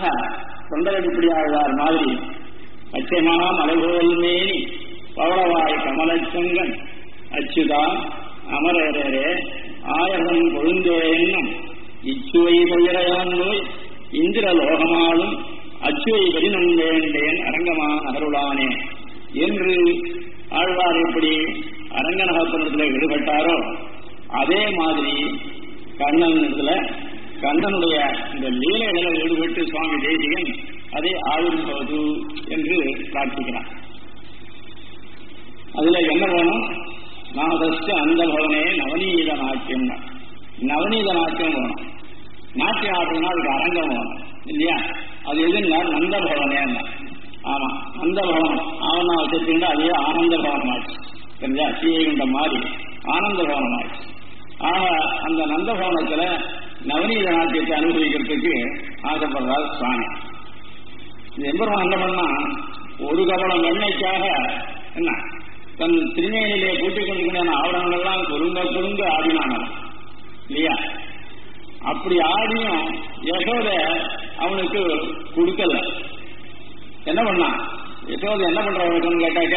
தொண்டரடிப்படியாழ்வார் மாதிரி அச்சமா மலைபோல் மேனி பவளவாய் கமலச்சங்கன் அச்சுதா அமரரே ஆயிரம் கொழுந்தே என்னும் இச்சுவை துயரையான் நோய் இந்திர லோகமாலும் அச்சுவை கடினம் வேண்டேன் அரங்கமான அருளானே என்று ஆழ்வார் எப்படி அரங்கநகப்பனத்தில் ஈடுபட்டாரோ அதே மாதிரி கண்ணன்ல கண்ணனுடைய இந்த லீலைகளில் ஈடுபட்டு சுவாமி தேசிகன் அதை ஆவிர்பவது என்று பிரார்த்திக்கிறார் அதுல என்ன வேணும் நாதஸ்து அந்த பவனே நவநீத நாட்டியம் நவநீத நாட்டியம் வேணும் நாட்டியம் ஆடுறதுனா அதுக்கு அரங்கம் வேணும் இல்லையா அது எதுன்னா நந்த பவனே ஆமா நந்த பவனம் ஆவணா வச்சிருக்கீங்க அதே ஆனந்த பவனம் ஆச்சு தெரிஞ்சா சீயகுண்ட மாதிரி ஆனந்த பவனம் ஆச்சு ஆக அந்த நந்த பவனத்துல நவநீத நாட்டியத்தை அனுபவிக்கிறதுக்கு ஆசைப்படுறார் சுவாமி இந்த எம்பெருமான் என்ன பண்ணா ஒரு கவலம் வெண்ணைக்காக என்ன தன் திருமேனிலே கூட்டிக் கொண்டிருக்கிற ஆவணங்கள்லாம் குறுங்க குறுங்க ஆடினான இல்லையா அப்படி ஆடியும் யசோத அவனுக்கு கொடுக்கல என்ன பண்ணான் யசோத என்ன பண்றவனுக்குன்னு கேட்டாக்க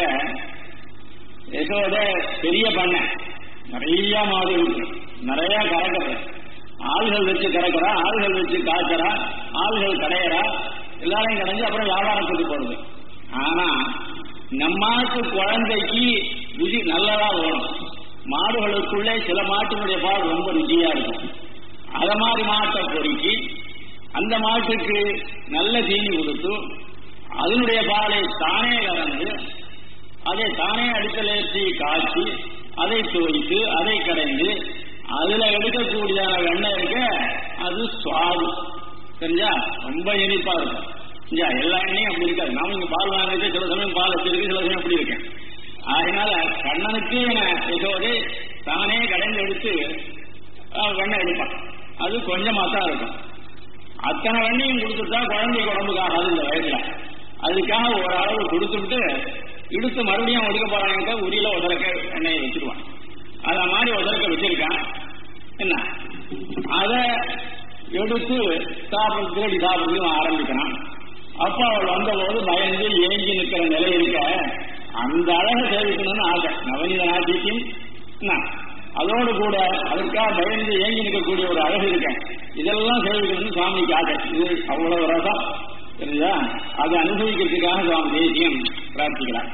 யசோத பெரிய பண்ண நிறைய மாடு இருக்கு நிறைய கறக்குறது ஆள்கள் வச்சு கறக்குறா ஆள்கள் வச்சு காய்ச்சறா ஆள்கள் கடையறா எல்லாரையும் கடைஞ்சு அப்புறம் வியாபாரத்துக்கு போறது ஆனா நம்மாட்டு குழந்தைக்கு ருசி நல்லதா வரும் மாடுகளுக்குள்ளே சில மாட்டினுடைய பால் ரொம்ப ருச்சியா இருக்கும் அத மாதிரி மாட்டை பொறுக்கி அந்த மாட்டுக்கு நல்ல தீனி கொடுத்து அதனுடைய பாலை தானே கறந்து அதை தானே அடுக்கலேற்றி காய்ச்சி அதை துவைத்து அதை கடைந்து அதுல எடுக்கக்கூடிய வெண்ணெய் இருக்க அது சுவாது தெரிஞ்சா ரொம்ப இனிப்பா இருக்கும் சரியா எல்லா எண்ணெயும் அப்படி இருக்காது நாம இங்க பால் வாங்கிட்டு சில சமயம் பால் வச்சிருக்கு சில சமயம் அப்படி இருக்கேன் அதனால கண்ணனுக்கு யசோதை தானே கடைந்து எடுத்து வெண்ணெய் எடுப்பான் அது கொஞ்சமா தான் இருக்கும் அத்தனை வெண்ணையும் கொடுத்துட்டா குழந்தைக்கு உடம்புக்காக அது இந்த வயசுல அதுக்காக ஒரு அளவு கொடுத்துட்டு இடுத்து மறுபடியும் ஒதுக்க போறாங்க உரியில உதறக்க எண்ணெயை வச்சிருவான் அத மாதிரி உதறக்க வச்சிருக்கான் என்ன அத எடுத்து சாப்பிட தேடி சாப்பிடுறதுக்கு ஆரம்பிக்கிறான் அப்ப அவள் வந்தபோது பயந்து ஏங்கி நிற்கிற நிலை இருக்க அந்த அழகை சேவிக்கணும்னு ஆசை நவநீத நாட்டிக்கும் என்ன அதோடு கூட அதற்காக பயந்து ஏங்கி நிற்கக்கூடிய ஒரு அழகு இருக்கேன் இதெல்லாம் சேவிக்கணும்னு சுவாமிக்கு ஆசை இது அவ்வளவு ரசம் தெரியுதா அதை அனுபவிக்கிறதுக்காக சுவாமி தேசியம் பிரார்த்திக்கிறார்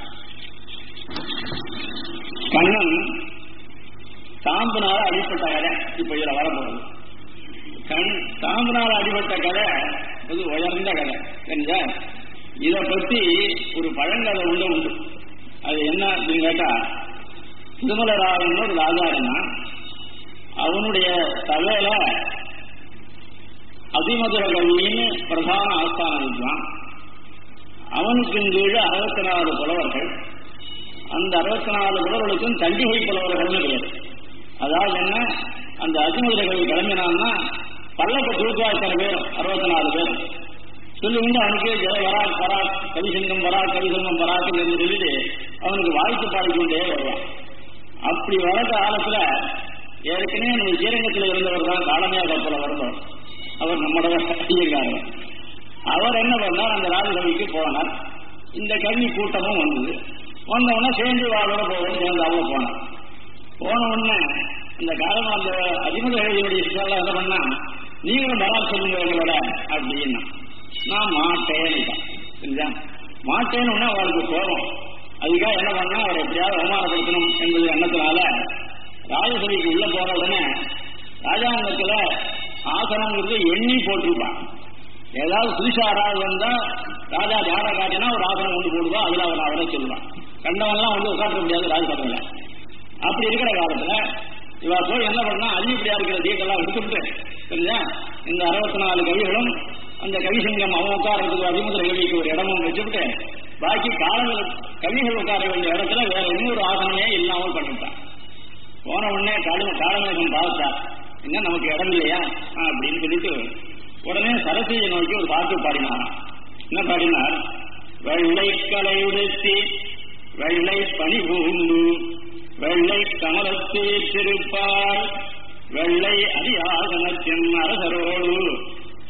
கண்ணன் சாம்புனால அடிப்பட்ட கதை இப்ப இதுல வரப்போகுது கண் சாம்புனால அடிபட்ட கதை அது உயர்ந்த கதை தெரிஞ்சா இத பத்தி ஒரு பழங்கதை உண்டு உண்டு அது என்ன அப்படின்னு கேட்டா திருமலராவன் ஒரு ராஜா இருந்தான் அவனுடைய சபையில அதிமதுர கவின்னு பிரதான ஆஸ்தானம் இருக்கான் அவனுக்கு கீழே அறுபத்தி நாலு புலவர்கள் அந்த அறுபத்தி நாலு புலவர்களுக்கும் தண்டிகை புலவர்கள்னு பேர் அதாவது என்ன அந்த அதிமதுர கவி கிளம்பினான்னா பல்லக்க தூக்குவா இத்தனை பேரும் அறுபத்தி நாலு பேர் சொல்லுங்க அவனுக்கு ஜெய வராக் பராக் கவிசங்கம் பராக் கவிசங்கம் பராக் என்று சொல்லிட்டு அவனுக்கு வாழ்த்து பாடிக்கொண்டே வருவான் அப்படி வர காலத்துல ஏற்கனவே நம்ம ஸ்ரீரங்கத்தில் இருந்தவர் தான் காலமையா கப்பல வருவார் அவர் நம்மளோட ஐயங்காரர் அவர் என்ன பண்ணார் அந்த ராஜசபைக்கு போனார் இந்த கல்வி கூட்டமும் வந்தது வந்த உடனே சேர்ந்து வாழோட போவோம் சேர்ந்து அவங்க போனார் போன உடனே இந்த காலம் அந்த அதிமுக எழுதியுடைய சிஸ்டர்லாம் என்ன பண்ணா நீங்களும் வரா சொல்லுங்க எங்களோட அப்படின்னா நான் மாட்டேன்னு சரிங்களா மாட்டேன்னு உடனே அவருக்கு கோபம் அதுக்காக என்ன பண்ணா அவர் எப்படியாவது அவமானப்படுத்தணும் என்பது எண்ணத்தினால ராஜசபைக்கு உள்ள போற உடனே ராஜாங்கத்துல ஆசனங்கிறது எண்ணி போட்டிருப்பான் ஏதாவது புதுசா யாராவது வந்தா ராஜா ஜாட காட்டினா ஒரு ஆசனம் கொண்டு போடுவா அதுல அவர் அவரை சொல்லுவான் கண்டவன்லாம் வந்து உட்காந்துக்க முடியாது ராஜசபையில அப்படி இருக்கிற காலத்துல இவ போய் என்ன பண்ணா அள்ளிப்படியா இருக்கிற தீக்கெல்லாம் எடுத்துட்டு சரியா இந்த அறுபத்தி நாலு கவிகளும் அந்த கவிசங்கம் அவன் உட்கார்றதுக்கு அதிமுக கவிக்கு ஒரு இடமும் வச்சுட்டு பாக்கி காலங்கள் கவிகள் உட்கார வேண்டிய இடத்துல வேற இன்னொரு ஆசனமே இல்லாமல் பண்ணிட்டான் போன உடனே கால காலமேகம் பார்த்தா என்ன நமக்கு இடம் இல்லையா அப்படின்னு சொல்லிட்டு உடனே சரஸ்வதியை நோக்கி ஒரு பாட்டு பாடினாராம் என்ன பாடினார் வெள்ளை கலை உடுத்தி வெள்ளை பனி பூண்டு வெள்ளை கமலத்தே திருப்பால் வெள்ளை அரியாசனத்தின் அரசரோடு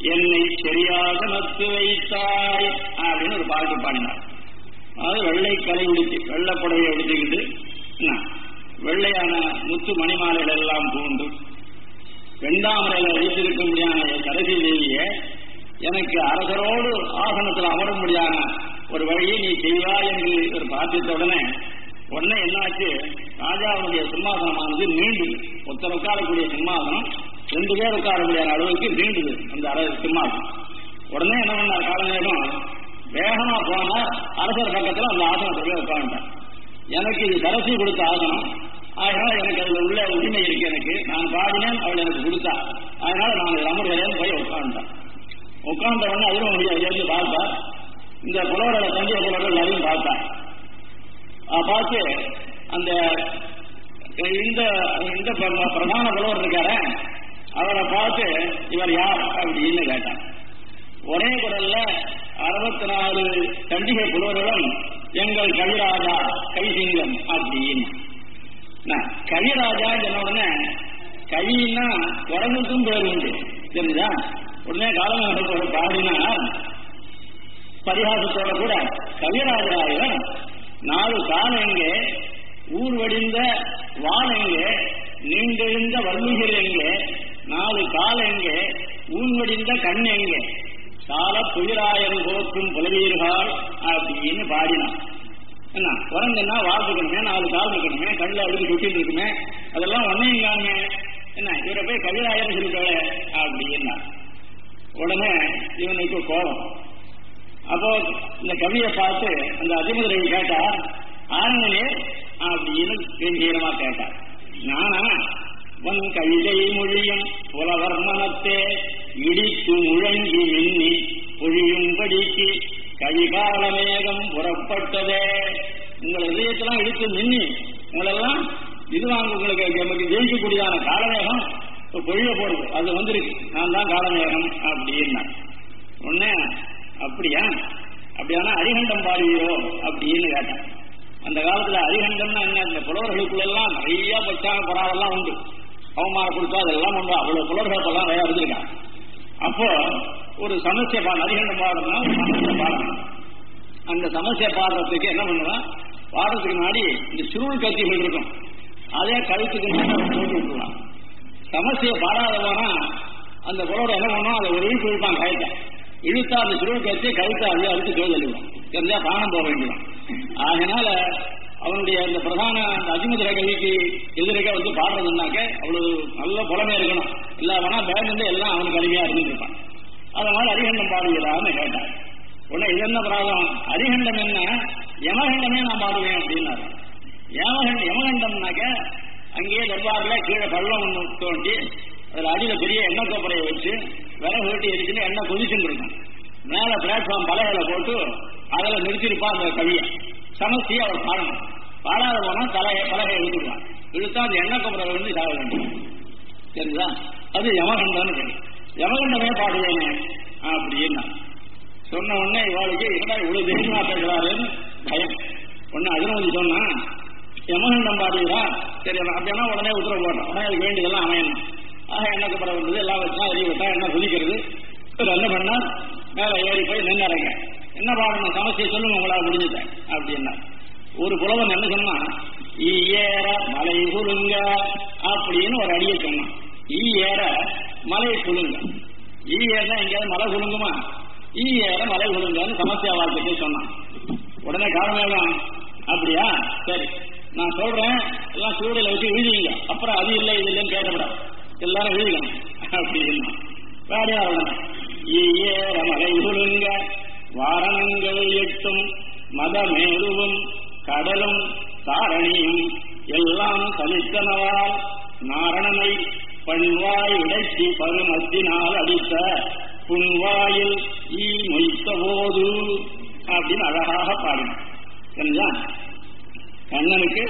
என்னை சரியாக நத்து வைத்தாய் அப்படின்னு ஒரு பாட்டு பாடினார் அது வெள்ளை கலை உடுத்தி வெள்ளை புடவை உடுத்திக்கிட்டு என்ன வெள்ளையான முத்து மணிமாலைகள் எல்லாம் பூண்டு வெண்டாமரையில வைத்திருக்க முடியாத கடைசி தேவிய எனக்கு அரசரோடு ஆசனத்தில் அமர முடியாத ஒரு வழியை நீ செய்வா என்று ஒரு பிரார்த்தித்த உடனே உடனே என்னாச்சு ராஜாவுடைய சிம்மாசனமானது நீண்டுது ஒருத்தர் உட்காரக்கூடிய சிம்மாசனம் ரெண்டு பேர் உட்காரக்கூடிய அளவுக்கு நீண்டுது அந்த அரை சிம்மாசனம் உடனே என்ன பண்ணார் காலநேரம் வேகமா போனார் அரசர் பக்கத்துல அந்த ஆசனத்துல உட்கார்ந்தார் எனக்கு இது கடைசி கொடுத்த ஆசனம் அதனால எனக்கு அதுல உள்ள உரிமை இருக்கு எனக்கு நான் பாடினேன் அவள் எனக்கு கொடுத்தா அதனால நான் இதில் அமர்கிறேன் போய் உட்காந்துட்டேன் உட்கார்ந்த உடனே அவரும் எழுந்து பார்த்தா இந்த புலவரோட தந்தைய புலவர்கள் எல்லாரையும் பார்த்தா அஹ் பார்த்து அந்த இந்த இந்த பிர- பிரதான புலவர் இருக்காரு அவரை பார்த்து இவர் யார் அப்படின்னு கேட்டான் ஒரே குரல்ல அறுபத்தி நாலு கண்டிகை புலவர்களும் எங்கள் கவிராஜா கைசிங்கம் அப்படின்னு நான் கவிராஜா சொன்ன உடனே கவின்னா குரங்குக்கும் பேர் உண்டு தெரிஞ்சா உடனே காலமாக பாடினா பரிகாசத்தோட கூட கவிராஜராயர் நாலு கால் எங்கே ஊர் வடிந்த வான் எங்கே நீண்டெழுந்த வல்லுகில் எங்கே நாலு கால் எங்கே ஊன் வடிந்த கண் எங்கே கால துயிராயர் போக்கும் புலவீர்கள் அப்படின்னு பாடினான் என்ன குரங்குன்னா வால் இருக்கணுமே நாலு கால் இருக்கணுமே கண்ணில் அழுது சுட்டிட்டு இருக்குமே அதெல்லாம் ஒன்னையும் காணுமே என்ன இவரை போய் கவிராயர் சொல்லிட்டாளே அப்படின்னா உடனே இவனுக்கு கோபம் அப்போ இந்த கவியை பார்த்து அந்த அதிமுதரை கேட்டா ஆரங்கனே அப்படின்னு கம்பீரமா கேட்டார் நானா உன் கவிதை மொழியும் புலவர் மனத்தே இடித்து முழங்கி மின்னி பொழியும்படிக்கு கவிகால மேகம் புறப்பட்டதே உங்கள் இதயத்தெல்லாம் இடித்து மின்னி உங்களெல்லாம் இது வாங்க உங்களுக்கு நமக்கு ஜெயிக்கக்கூடியதான காலமேகம் இப்ப பொழிய போறது அது வந்திருக்கு நான் தான் காலமேகம் அப்படின்னா உடனே அப்படியா அப்படியானா அரிகண்டம் பாடுவீரோ அப்படின்னு கேட்டேன் அந்த காலத்துல அரிகண்டம்னா என்ன இந்த புலவர்களுக்குள்ள எல்லாம் நிறைய பச்சான பராவெல்லாம் உண்டு அவமானப்படுத்தா அதெல்லாம் உண்டு அவ்வளவு புலவர்கள் எல்லாம் நிறைய இருந்திருக்காங்க அப்போ ஒரு சமஸ்ய பாடம் அரிகண்டம் பாடணும்னா ஒரு சமஸ்ய பாடணும் அந்த சமஸ்ய பாடுறதுக்கு என்ன பண்ணுவான் பாடுறதுக்கு முன்னாடி இந்த சுருள் கத்திகள் இருக்கும் அதே கழுத்துக்கு மேல போட்டு விட்டுருவான் சமஸ்ய பாடாத போனா அந்த புலவர் என்ன பண்ணுவோம் அதை ஒரு இழுப்பு இழுப்பான் கழுத்தை இழுத்தா அந்த சுருள் கத்தி கழுத்தை அதே அழுத்து ஜோதி அழுவோம் தெரிஞ்சா பானம் போக வேண்டியதான் அதனால அவனுடைய அந்த பிரதான அந்த அதிமுதிர கவிக்கு எதிர்க்க வந்து பாடுறதுனாக்க அவ்வளவு நல்ல புலமே இருக்கணும் இல்லாமனா பேருந்து எல்லாம் அவனுக்கு அருமையா இருந்துட்டு இருப்பான் அதனால அரிகண்டம் பாடுகிறான்னு கேட்டான் உடனே இது என்ன பிராகம் அரிகண்டம் என்ன யமகண்டமே நான் பாடுவேன் அப்படின்னாரு யமகண்டம் யமகண்டம்னாக்க அங்கேயே தர்பார்ல கீழே பள்ளம் ஒன்று தோண்டி அதுல அடியில பெரிய எண்ணெய் கோப்பரையை வச்சு விறகு வெட்டி எரிச்சுன்னு எண்ணெய் கொதிச்சுட்டு இருக்கும் மேல பிளாட்ஃபார்ம் பலகையில போட்டு அதில் நிறுத்திருப்பா அந்த கவியை சமஸ்தி அவர் பாடணும் பாடாத போனா தலையை பலகையை இழுத்துடுவான் இழுத்தா அந்த எண்ணெய் கோப்பரை வந்து சாக வேண்டும் தெரியுதா அது யமகண்டம்னு சொல்லி யமகண்டமே பாடுவேனே அப்படின்னா சொன்ன உடனே இவாளுக்கு என்னடா இவ்வளவு தைரியமா பேசுறாருன்னு பயம் உடனே அஜனவதி சொன்னா யமகண்டம் பாடுகிறா சரி அப்படின்னா உடனே உத்தரவு போட்டோம் உடனே அதுக்கு வேண்டியதெல்லாம் அமையணும் ஆக எண்ணெய் கப்பலை வந்தது எல்லாம் வச்சா எரிய விட்டா எண்ணெய் குதிக்கிறது இவர் என்ன பண்ணா மேல ஏறி போய் நின்னுறங்க என்ன பாடணும் சமஸ்தியை சொல்லுங்க உங்களால் முடிஞ்சது அப்படின்னா ஒரு புலவன் என்ன சொன்னா ஈ ஏற மலை குலுங்க அப்படின்னு ஒரு அடியை சொன்னான் ஈ ஏற மலை குலுங்க ஈ ஏறனா எங்கேயாவது மலை குலுங்குமா ஈ ஏற மலை குலுங்கன்னு சமஸ்தியா வாழ்க்கையை சொன்னான் உடனே காரணம் அப்படியா சரி நான் சொல்றேன் எல்லாம் சூழலை வச்சு எழுதிங்க அப்புறம் அது இல்லை இது இல்லைன்னு கேட்கப்படாது எல்லாரும் எழுதிக்கணும் அப்படின்னா வேறையா உடனே ஈயேற மலை குலுங்க வாரணங்கள் எட்டும் மதமேருவும் கடலும் தாரணியும் எல்லாம் தலித்தனவால் நாரணனை பண்வாய் உடைச்சி பருமத்தினால் அடித்த புன்வாயில் ஈ மொய்த்த போது அப்படின்னு அழகாக பாடினான் தெரிஞ்சா கண்ணனுக்கு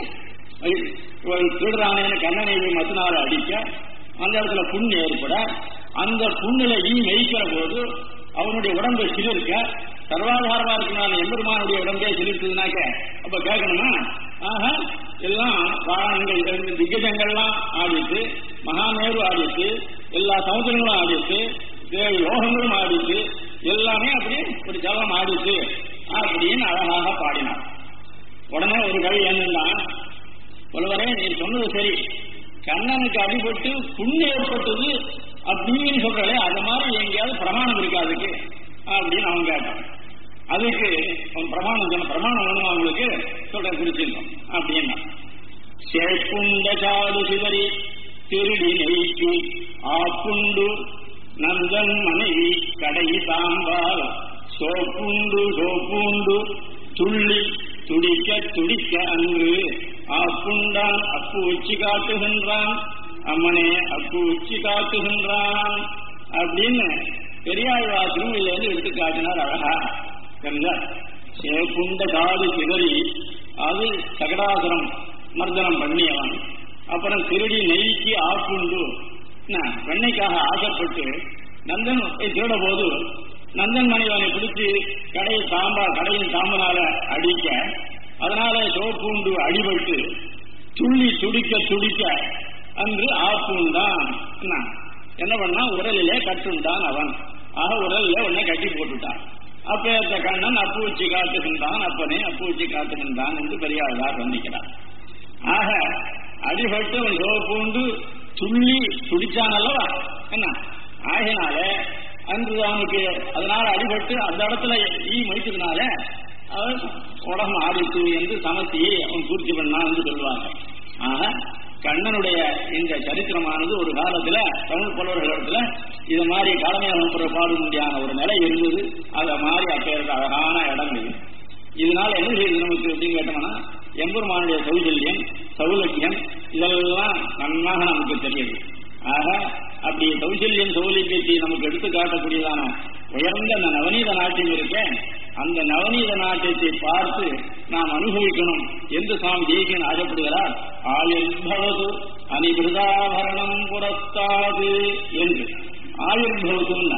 திருடானேன்னு கண்ணனை மத்தினால அடிக்க அந்த இடத்துல புண்ணு ஏற்பட அந்த புண்ணுல ஈ மெய்க்கிற போது அவனுடைய உடம்பை சிலிர்க்க சர்வாதாரமா இருக்கிறான் எம்பெருமானுடைய உடம்பே சிலிர்க்குதுனாக்க அப்ப கேட்கணுமா ஆக எல்லாம் வாகனங்கள் திగ్గஜங்கள்லாம் ஆடிட்டு மகாமேரு ஆடிட்டு எல்லா சமுத்திரங்களும் ஆடிட்டு ஏழு லோகங்களும் ஆடிச்சு எல்லாமே அப்படியே ஒரு ஜலம் ஆடிச்சு அப்படின்னு அழகாக பாடினார் உடனே ஒரு கவி என்னன்னா ஒருவரே நீ சொன்னது சரி கண்ணனுக்கு அடிபட்டு புண்ணு ஏற்பட்டது அப்படின்னு சொல்றே அது மாதிரி எங்கேயாவது பிரமாணம் இருக்கா அதுக்கு அப்படின்னு அவன் கேட்டான் அதுக்கு அவன் பிரமாணம் சொன்ன பிரமாணம் வேணும் அவங்களுக்கு சொல்ற குறிச்சிருக்கோம் அப்படின்னா சேப்புண்ட சாடு சிதறி திருடி நெய்க்கு ஆப்புண்டு நந்தன் மனைவி கடை தாம்பால் சோப்புண்டு சோப்புண்டு துள்ளி துடிக்க துடிக்க அன்று ஆப்புண்டான் அப்பு உச்சி காட்டுகின்றான் அம்மனே அப்பு உச்சி காட்டுகின்றான் அப்படின்னு பெரியாழ்வா திருவிழிலிருந்து எடுத்து காட்டினார் அழகா தெரிஞ்சா சேப்புண்ட காது சிதறி அது சகடாசுரம் மர்தனம் பண்ணியவன் அப்புறம் திருடி நெய்க்கு ஆப்புண்டு வெண்ணைக்காக ஆசைப்பட்டு நந்தன் திருட போது நந்தன் மனைவனை பிடிச்சு கடையை தாம்பா கடையின் தாம்பனால அடிக்க அதனால சோப்புண்டு அடிபட்டு துள்ளி துடிக்க துடிக்க அன்று ஆப்புண்டான் என்ன பண்ணா உடலிலே கட்டுண்டான் அவன் ஆக உடலிலே உன்னை கட்டி போட்டுட்டான் அப்பேற்ற கண்ணன் அப்பூச்சி காட்டுகின்றான் அப்பனே அப்பூச்சி காட்டுகின்றான் என்று பெரியாழ்வார் வந்திக்கிறார் ஆக அடிபட்டு அவன் சோப்புண்டு துள்ளி துடிச்சான் அல்லவா என்ன ஆகினால அன்று அவனுக்கு அதனால அடிபட்டு அந்த இடத்துல ஈ மடிச்சதுனால அவன் உடம்பு ஆடித்து என்று சமஸ்தியை அவன் பூர்த்தி பண்ணான் என்று சொல்லுவாங்க ஆக கண்ணனுடைய இந்த சரித்திரமானது ஒரு காலத்துல தமிழ் புலவர்களிடத்துல இது மாதிரி காலமையாக பாட முடியாத ஒரு நிலை இருந்தது அத மாதிரி அப்பேருக்கு அழகான இடம் இது இதனால என்ன செய்யுது நமக்கு அப்படின்னு கேட்டோம்னா எம்பெருமானுடைய சௌஜல்யம் சௌலக்கியம் இதெல்லாம் நன்றாக நமக்கு தெரியுது ஆக அப்படி சௌசல்யம் சௌலபியத்தை நமக்கு எடுத்து காட்டக்கூடியதான உயர்ந்த அந்த நவநீத நாட்டியம் இருக்க அந்த நவநீத நாட்டியத்தை பார்த்து நாம் அனுபவிக்கணும் என்று சுவாமி தேசியன் ஆசைப்படுகிறார் ஆயுர்பவது அனிபிருதாபரணம் புறத்தாது என்று ஆயுர்பவத்துன்னா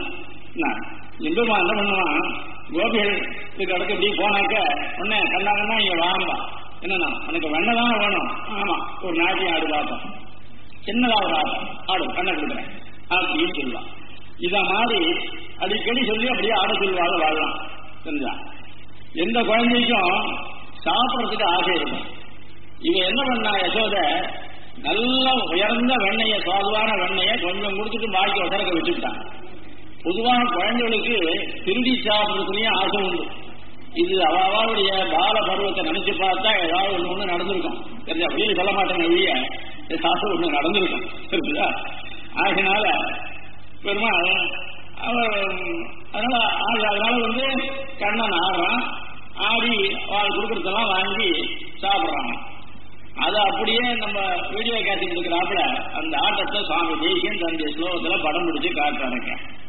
எம்பெருமா என்ன பண்ணுவான் கோபிகளுக்கு அடுத்து இப்படி போனாக்க உடனே கண்ணா கண்ணா இங்க வாம்பா என்னன்னா உனக்கு வெண்ணை தானே வேணும் ஆமா ஒரு நாட்டியம் ஆடு பார்ப்போம் சின்னதா ஒரு ஆடு ஆடு கண்ணை கொடுக்குறேன் அப்படின்னு சொல்லுவான் இத மாதிரி அடிக்கடி சொல்லி அப்படியே ஆட சொல்லுவாங்க வாழலாம் தெரிஞ்சா எந்த குழந்தைக்கும் சாப்பிடறதுக்கு ஆசை இருக்கும் இவ என்ன பண்ணா யசோத நல்ல உயர்ந்த வெண்ணைய சுவாதுவான வெண்ணைய கொஞ்சம் கொடுத்துட்டு பாக்கி உடறக்க வச்சுட்டான் பொதுவாக குழந்தைகளுக்கு திருடி சாப்பிடுறதுலயும் ஆசை உண்டு இது அவளுடைய பால பருவத்தை நினைச்சு பார்த்தா ஏதாவது ஒண்ணு ஒண்ணு நடந்திருக்கும் தெரிஞ்சா வெளியில சொல்ல மாட்டேன் வெளிய ஏதாவது ஒண்ணு நடந்திருக்கும் தெரிஞ்சுதா ஆகினால பெருமாள் அவர் அதனால அதனால வந்து கண்ணன் ஆடுறான் ஆடி அவள் கொடுக்கறதெல்லாம் வாங்கி சாப்பிடுறாங்க அது அப்படியே நம்ம வீடியோ கேட்டுட்டு இருக்கிறாப்புல அந்த ஆட்டத்தை சுவாமி தேசியன் தன்னுடைய ஸ்லோகத்துல படம் பிடிச்சு காட்டுறாங்க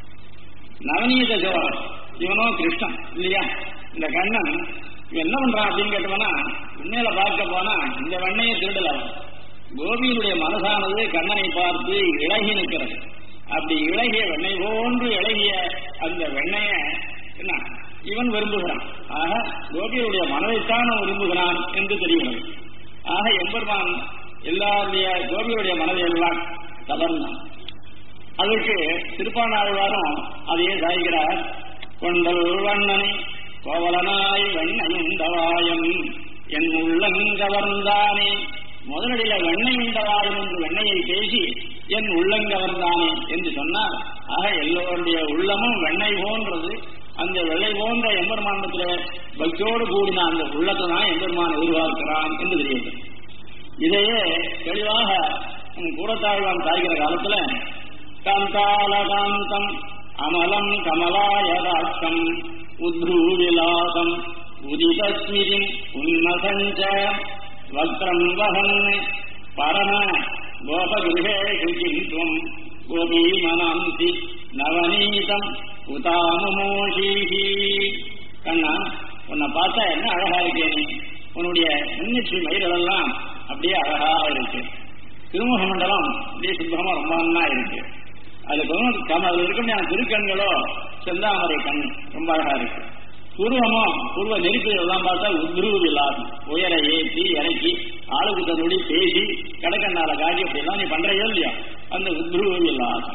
நவநீத ஜோரம் இவனும் கிருஷ்ணன் இல்லையா இந்த கண்ணன் என்ன பண்றான் அப்படின்னு கேட்டோம்னா உண்மையில பார்க்க போனா இந்த வெண்ணையை திருடல கோபியினுடைய மனசானது கண்ணனை பார்த்து இழகி நிற்கிறது அப்படி இழகிய வெண்ணெய் போன்று இழகிய அந்த வெண்ணைய என்ன இவன் விரும்புகிறான் ஆக கோபியுடைய மனதைத்தான் விரும்புகிறான் என்று தெரிகிறது ஆக எம்பெருமான் எல்லாருடைய கோபியுடைய மனதை எல்லாம் கவர்ந்தான் அதற்கு திருப்பானாழ்வாரும் அதையே சாய்கிறார் கொண்டல் வண்ணனை கோவலனாய் வெண்ணையுண்டவாயம் என் உள்ளங்கவர்ந்தானே முதலடியில வெண்ணெய் உண்டவாயம் என்று வெண்ணையை பேசி என் உள்ளங்கவர்ந்தானே என்று சொன்னார் ஆக எல்லோருடைய உள்ளமும் வெண்ணெய் போன்றது அந்த வெள்ளை போன்ற எம்பெருமானத்துல பக்தியோடு கூடின அந்த உள்ளத்தை தான் எம்பெருமான் எதிர்பார்க்கிறான் என்று தெரியுது இதையே தெளிவாக கூடத்தாழ்வான் சாய்கிற காலத்துல காந்தாலகாந்தம் அமலம் கமலாயதாக்கம் உத்ரூவிலாசம் உதிதஸ்மிதிம் உன்னதஞ்ச வக்ரம் வகன் பரம கோபகிருஹே சுகிந்துவம் கோபீமனாந்தி நவநீதம் உதாமுமோஷீஹி கண்ணா உன்னை பார்த்தா என்ன அழகா இருக்கே நீ உன்னுடைய முன்னிச்சு மயிரெல்லாம் அப்படியே அழகா இருக்கு திருமுக மண்டலம் அப்படியே சுத்தமா ரொம்ப நல்லா இருக்கு அதுக்கு கம அது இருக்க திருக்கண்களோ செந்தாமரை கண் ரொம்ப அழகா இருக்கு பூர்வமும் பூர்வ நெருக்கடி எல்லாம் பார்த்தா உத்ருவு இல்லாதம் உயர ஏற்றி இறக்கி ஆளுக்கு தன்னுடைய பேசி கடக்கண்ணால காட்டி அப்படிலாம் நீ பண்றையோ இல்லையா அந்த உத்ருவு இல்லாதம்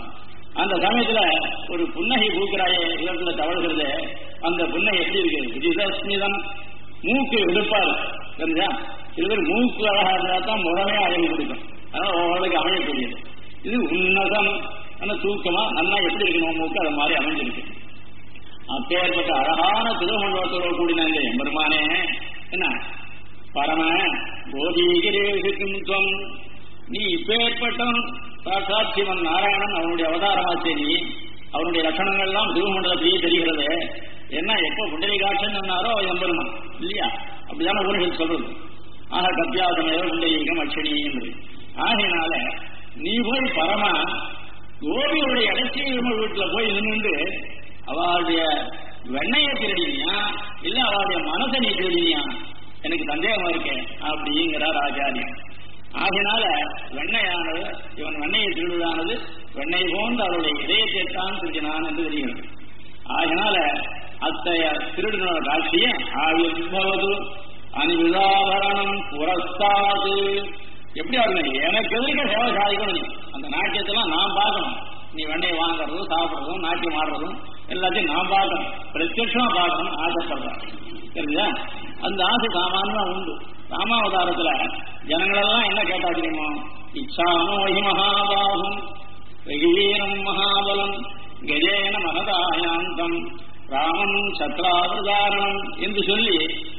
அந்த சமயத்துல ஒரு புன்னகை பூக்கிறாயே இடத்துல தவழ்கிறது அந்த புன்னகை எப்படி இருக்கு விஜிதஸ்மிதம் மூக்கு எடுப்பாரு தெரிஞ்சா சில பேர் மூக்கு அழகா இருந்தா தான் முகமே அழகு கொடுக்கும் அதனால ஓரளவுக்கு அமையக்கூடியது இது உன்னதம் ஆனா தூக்கமா நல்லா எப்படி இருக்கணும் மூக்கு அது மாதிரி அமைஞ்சிருக்கு அப்பேற்பட்ட அழகான திருமண்டலத்தோடு கூடின இந்த எம்பெருமானே என்ன பரம கோபீகிரேஷுக்கும் துவம் நீ இப்பேற்பட்டவன் சாட்சாத் சிவன் நாராயணன் அவனுடைய அவதாரமாச்சே நீ அவனுடைய லட்சணங்கள்லாம் திருமண்டலத்திலேயே தெரிகிறது என்ன எப்போ புண்டரி காட்சன் சொன்னாரோ எம்பெருமான் இல்லையா அப்படிதானே ஊர்கள் சொல்றது ஆக கத்தியாசமேவ புண்டரீகம் அட்சணி என்பது ஆகையினால நீ போய் பரமா கோபியுடைய அடைச்சி வீட்டுல போய் நின்று அவளுடைய வெண்ணையை திருடினியா இல்ல அவளுடைய மனசை நீ திருடினியா எனக்கு சந்தேகமா இருக்கு அப்படிங்கிறார் ஆச்சாரியன் ஆகினால வெண்ணையானது இவன் வெண்ணையை திருடுவதானது வெண்ணெய் போன்று அவருடைய இதயத்தை தான் திருடினான் என்று தெரிகிறது ஆகினால அத்தைய திருடினோட காட்சிய ஆயுர்பவது அனிவிதாபரணம் புரஸ்தாது எப்படி ஆகணும் எனக்கு எதிர்க்க சேவை சாதிக்கணும் நீ அந்த நாட்டியத்தெல்லாம் நான் பார்க்கணும் நீ வெண்ணெய் வாங்குறதும் சாப்பிடுறதும் நாட்டியம் ஆடுறதும் எல்லாத்தையும் நான் பார்க்கணும் பிரத்யட்சமா பார்க்கணும் ஆசைப்படுறேன் தெரியுதா அந்த ஆசை சாமானியமா உண்டு ராமாவதாரத்துல ஜனங்களெல்லாம் என்ன கேட்டா தெரியுமோ இச்சாமோஹி மகாபாகும் வெகுவீரம் மகாபலம் கஜேன மகதாயாந்தம் ராமன் சத்ராவதாரணம் என்று சொல்லி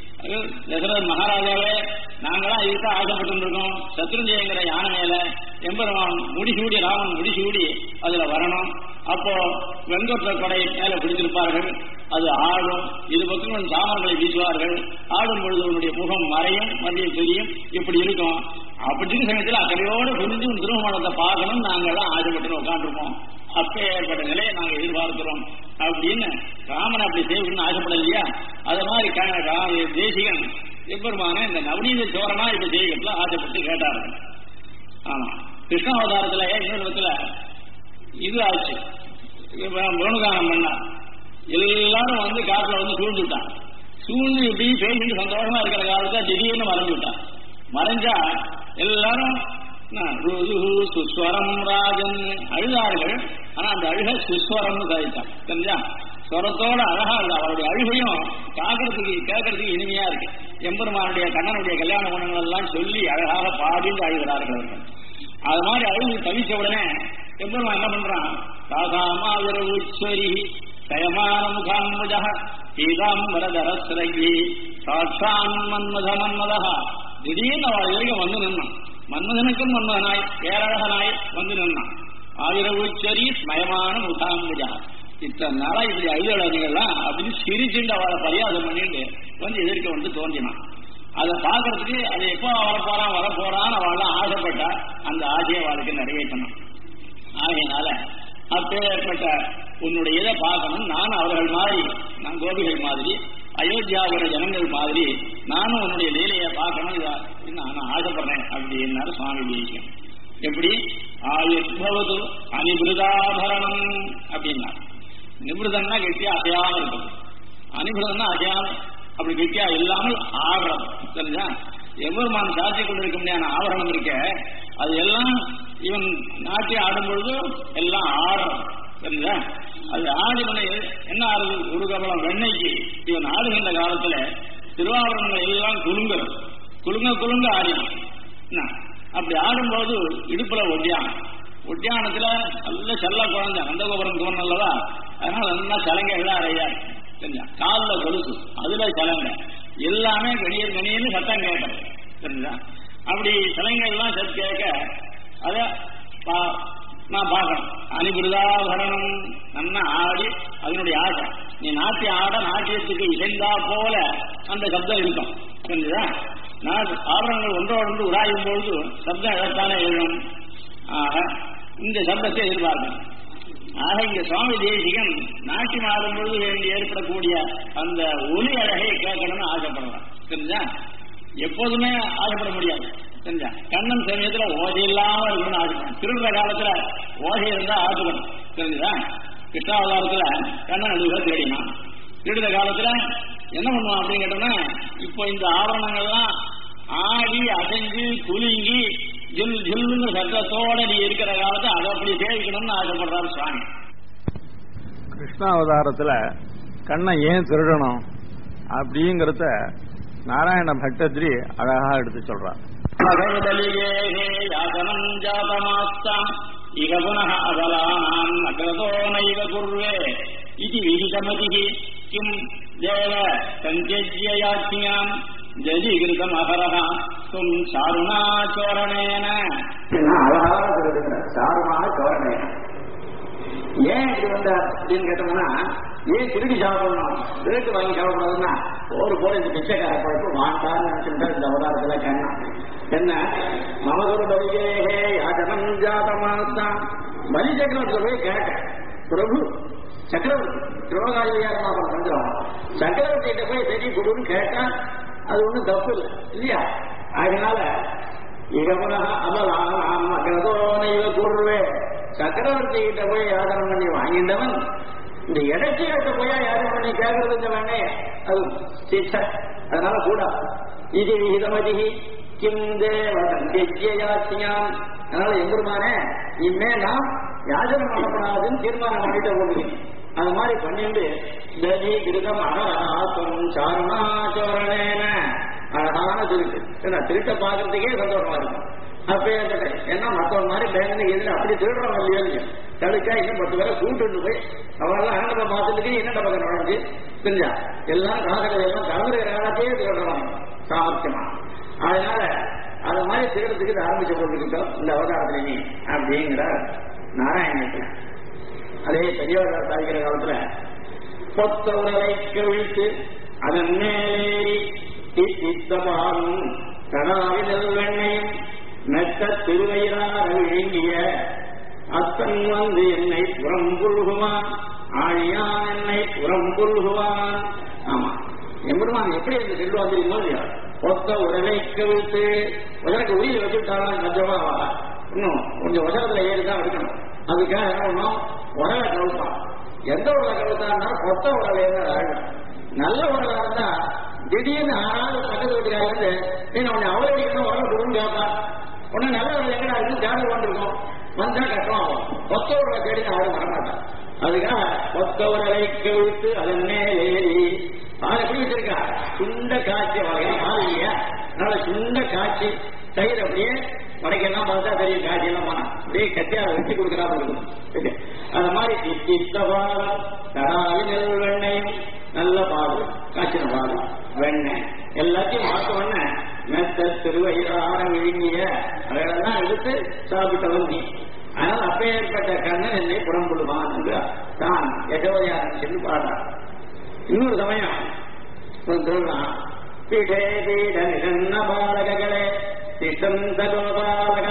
தசரத மகாராஜாவே நாங்களாம் இதுக்கு ஆசைப்பட்டு இருக்கோம் சத்ருஞ்சயங்கிற யானை மேல எம்பெருமான் முடிசூடி ராமன் முடிசூடி அதுல வரணும் அப்போ வெங்கொற்ற கொடை மேல பிடித்திருப்பார்கள் அது ஆடும் இது பக்கம் சாமர்களை வீசுவார்கள் ஆடும் பொழுது உன்னுடைய முகம் மறையும் மதியம் தெரியும் இப்படி இருக்கும் அப்படின்னு சமயத்தில் அக்கறையோடு புரிஞ்சு உன் திருமணத்தை பார்க்கணும் நாங்கள்லாம் ஆசைப்பட்டு உட்காந்துருப்போம் அப்பே ஏற்பட்ட நிலையை நாங்க எதிர்பார்க்கிறோம் அப்படின்னு ராமன் அப்படி செய்யணும்னு ஆசைப்படலையா அது மாதிரி தேசிகன் எப்பெருமான இந்த நவநீத சோரனா இப்ப செய்யறதுல ஆசைப்பட்டு கேட்டார்கள் ஆமா கிருஷ்ணாவதாரத்துல இன்னொரு விதத்துல இது ஆச்சு வேணுகானம் பண்ணா எல்லாரும் வந்து காட்டுல வந்து சூழ்ந்துட்டான் சூழ்ந்து இப்படி பேசிட்டு சந்தோஷமா இருக்கிற காலத்துல திடீர்னு மறைஞ்சு விட்டான் மறைஞ்சா எல்லாரும் சுஸ்வரம் ராஜன் அழுதார்கள் ஆனா அந்த அழுக சுஸ்வரம்னு சாதித்தான் தெரிஞ்சா ஸ்வரத்தோட அழகா இருக்கு அவருடைய அழுகையும் காக்கிறதுக்கு கேட்கறதுக்கு இனிமையா இருக்கு எம்பெருமானுடைய கண்ணனுடைய கல்யாண குணங்கள் எல்லாம் சொல்லி அழகாக பாடிந்து அழுகிறார்கள் அவர்கள் அது மாதிரி அழுது தவிச்ச உடனே எம்பெருமான் என்ன பண்றான் தாசாமாவிர உச்சரி சயமான முகாம்புஜ பீதாம்பரதரஸ்ரகி சாட்சான் மன்மத மன்மதா திடீர்னு அவள் வரைக்கும் வந்து நின்னான் மன்மதனுக்கும் மன்மதனாய் பேரழகனாய் வந்து நின்னான் ஆவிரவுச்சரி ஸ்மயமான முகாம்புஜா இத்தனை நாளா இப்படி அழுதழகெல்லாம் அப்படின்னு சிரிச்சுட்டு அவளை பரியாசம் பண்ணிட்டு வந்து எதிர்க்க வந்து தோன்றினான் அதை பார்க்கறதுக்கு அது எப்போ வரப்போறான் வரப்போறான்னு அவள்லாம் ஆசைப்பட்டா அந்த ஆசையை அவளுக்கு நிறைவேற்றணும் ஆகையினால அப்பேற்பட்ட உன்னுடைய இதை பார்க்கணும் நான் அவர்கள் மாதிரி நான் கோபிகள் மாதிரி அயோத்தியாவுடைய ஜனங்கள் மாதிரி நானும் உன்னுடைய லீலையை பார்க்கணும் இதை நான் ஆசைப்படுறேன் அப்படின்னாரு சுவாமி தேசியம் எப்படி ஆயுர்பவது அனிபிருதாபரணம் அப்படின்னா நிபிருதம்னா கெட்டியா அசையாம இருக்குது அனிபிருதம்னா அசையாம அப்படி கெட்டியா இல்லாமல் ஆவரணம் தெரிஞ்சா எவ்வளவு சாட்சி கொண்டிருக்க முடியாத ஆவரணம் இருக்க அது எல்லாம் இவன் நாட்டி ஆடும் பொழுது எல்லாம் ஆடணும் தெரிஞ்சா அது ஆடிவனை என்ன ஆறுது ஒரு கபலம் வெண்ணைக்கு இவன் ஆடுகின்ற காலத்துல திருவாபரணங்கள் எல்லாம் குலுங்கணும் குலுங்க குலுங்க ஆடினான் என்ன அப்படி ஆடும்போது இடுப்புல ஒட்டியானம் ஒட்டியானத்துல நல்ல செல்ல குழந்தை நந்தகோபுரம் தோணும் அல்லவா அதனால நல்லா சலங்கை எல்லாம் அறையா தெரிஞ்சா காலில் கொலுசு அதுல சலங்கை எல்லாமே கணியர் கணியன்னு சத்தம் கேட்கறது தெரிஞ்சா அப்படி சலங்கை எல்லாம் சத் கேட்க அத நான் பார்க்கணும் அனிபிருதாபரணம் நல்லா ஆடி அதனுடைய ஆசை நீ நாட்டிய ஆட நாட்டியத்துக்கு இசைந்தா போல அந்த சப்தம் இருக்கும் தெரிஞ்சுதா நான் ஆபரணங்கள் ஒன்றோடு ஒன்று உராயும் பொழுது சப்தம் எதற்கான எழுதும் ஆக இந்த சப்தத்தை எதிர்பார்க்கணும் ஆக இங்க சுவாமி தேசிகன் நாட்டியம் ஆடும் பொழுது வேண்டி ஏற்படக்கூடிய அந்த ஒலி அழகை கேட்கணும்னு ஆசைப்படுறான் தெரிஞ்சா எப்போதுமே ஆசைப்பட முடியாது தெரிஞ்சா கண்ணன் சமயத்துல ஓசை இல்லாம இருக்கணும்னு ஆசைப்படும் திருடுற காலத்துல ஓசை இருந்தா ஆசைப்படும் தெரிஞ்சுதா கிருஷ்ணாவதாரத்துல கண்ணன் நடுவில் தேடினான் திருடுற காலத்துல என்ன பண்ணுவான் அப்படின்னு கேட்டோம்னா இப்போ இந்த ஆவரணங்கள்லாம் ஆடி அசைஞ்சு குலுங்கி ஜில் ஜில்லுங்கிற சத்தத்தோட நீ இருக்கிற காலத்தை அதை அப்படி சேவிக்கணும்னு ஆசைப்படுறாரு சுவாமி கிருஷ்ணாவதாரத்துல கண்ணை ஏன் திருடணும் அப்படிங்கறத நாராயண பட்டத்ரி அழகா எடுத்து சொல்றார் பகவதலியே யாதனம் ஜாதமாஸ்தாம் இக புனः அபலானாம் அக்ரதோ நைவ குர்வே இது விதிதமதிः கிம் தேவ சந்தியஜ்ய யாத்யாம் ஜதிகிருதம் அகரः தும் சாருணாச்சோரணேன அழகாக சொல்லுங்க சாரமான கவர்னை ஏன் இப்படி வந்தார் அப்படின்னு கேட்டோம்னா ஏன் திருடி சாப்பிடணும் திருட்டு வாங்கி சாப்பிடணும்னா ஒரு போல இந்த பிச்சைக்கார பழப்பு வாண்டான்னு நினைச்சுட்டா இந்த அவதாரத்துல கண்ணா என்ன மமதொரு பலிகே யாஜனம் ஜாதமாத்தான் பலி சக்கரவர்த்தி போய் கேட்டேன் பிரபு சக்கரவர்த்தி திருவகாலியாரமாக பண்றோம் சக்கரவர்த்தி கிட்ட போய் சரி கொடுன்னு கேட்டா அது ஒண்ணும் தப்பு இல்லை இல்லையா அதனால இகமனக அமலாம் அகதோ நைவ கூறுவே சக்கரவர்த்தி கிட்ட போய் யாதனம் பண்ணி வாங்கிட்டவன் இந்த இடைச்சிகிட்ட போய் யாதனம் பண்ணி கேட்கறது வேணே அது சிச்சை அதனால கூட இது விகிதமதி கிம் தேவயாச்சியாம் அதனால எம்பெருமானே இனிமே நாம் யாஜனம் பண்ணப்படாதுன்னு தீர்மானம் பண்ணிட்டு போகிறேன் அது மாதிரி பண்ணிட்டு ததி கிருதம் அகராசம் சாருணாச்சோரணேன அழகான திருட்டு ஏன்னா திருட்டை பார்க்கறதுக்கே சந்தோஷமா இருக்கும் அப்பே ஏன்னா மற்றவங்க மாதிரி பேங்க் எதிர அப்படி திருடுறோம் இல்லையோ இல்லையா தடுக்கா இன்னும் பத்து பேரை கூட்டு போய் அவெல்லாம் ஆனந்த பார்த்துட்டு என்னென்ன பக்கம் நடந்து தெரிஞ்சா எல்லாம் காதல் எல்லாம் கலந்துருக்கிற காலத்தையே திருடுறோம் சாமர்த்தியமா அதனால அது மாதிரி திருடத்துக்கு இது ஆரம்பிச்ச போட்டுக்கிட்டோம் இந்த அவதாரத்திலேயே அப்படிங்கிற நாராயணத்துல அதே பெரியவர் சாதிக்கிற காலத்துல பொத்த உடலை கவிழ்த்து அதன் மேலேறி தித்தபாலும் கடாவிதல் வெண்ணையும் மெத்த திருவயிறார விழுங்கிய அத்தன் வந்து என்னை புறம் புல்குவான் ஆழியான் என்னை புறம் புல்குவான் ஆமா எம்பெருமான் எப்படி அந்த செல்வம் தெரியுமோ இல்லையா ஒத்த உடலை கவிழ்த்து உதற்கு உயிர் வச்சுட்டாலும் கொஞ்சமா இன்னும் கொஞ்சம் உதரத்துல ஏறிதான் இருக்கணும் அதுக்காக என்ன பண்ணும் உடலை கவிழ்ப்பான் எந்த உடலை கவிழ்த்தான்னா கொத்த உடலை ஆகணும் நல்ல உடலா இருந்தா திடீர்னு ஆனாலும் பக்கத்து வீட்டுக்காரர் வந்து நீ உன்னை அவரடிக்கணும் உடம்பு கொடுன்னு கேட்பா உடனே நல்ல உடல் எங்கடா இருக்கு தேடி கொண்டிருக்கும் வந்தா கட்டம் ஆகும் கொத்த உடலை தேடி யாரும் வரமாட்டான் அதுக்காக கொத்த உடலை கவிழ்த்து அதன் மேலே ஏறி பால் எப்படி வச்சிருக்கா சுண்ட காய்ச்சி வகை பால் இல்லையா அதனால சுண்ட காய்ச்சி தயிர் அப்படியே வடைக்கெல்லாம் பார்த்தா தெரியும் காய்ச்சி எல்லாம் போனா அப்படியே கத்தியால வச்சு கொடுக்குறாரு இருக்கும் அந்த மாதிரி தித்தித்த பால் கடாவி நெல் வெண்ணையும் நல்ல பால் காய்ச்சின பால் வெண்ணெய் எல்லாத்தையும் பார்த்த உடனே மெத்த திருவயிறார விழுங்கிய அதையெல்லாம் எடுத்து சாப்பிட்டவன் நீ ஆனால் அப்பேற்பட்ட கண்ணன் என்னை புறம்புடுவான் என்று தான் யசோதையாரன் சொல்லி பாடுறான் இன்னொரு சமயம் சொல்றான் பீடே பீட நிகண்ண பாலகங்களே திட்டம் சகோபாலக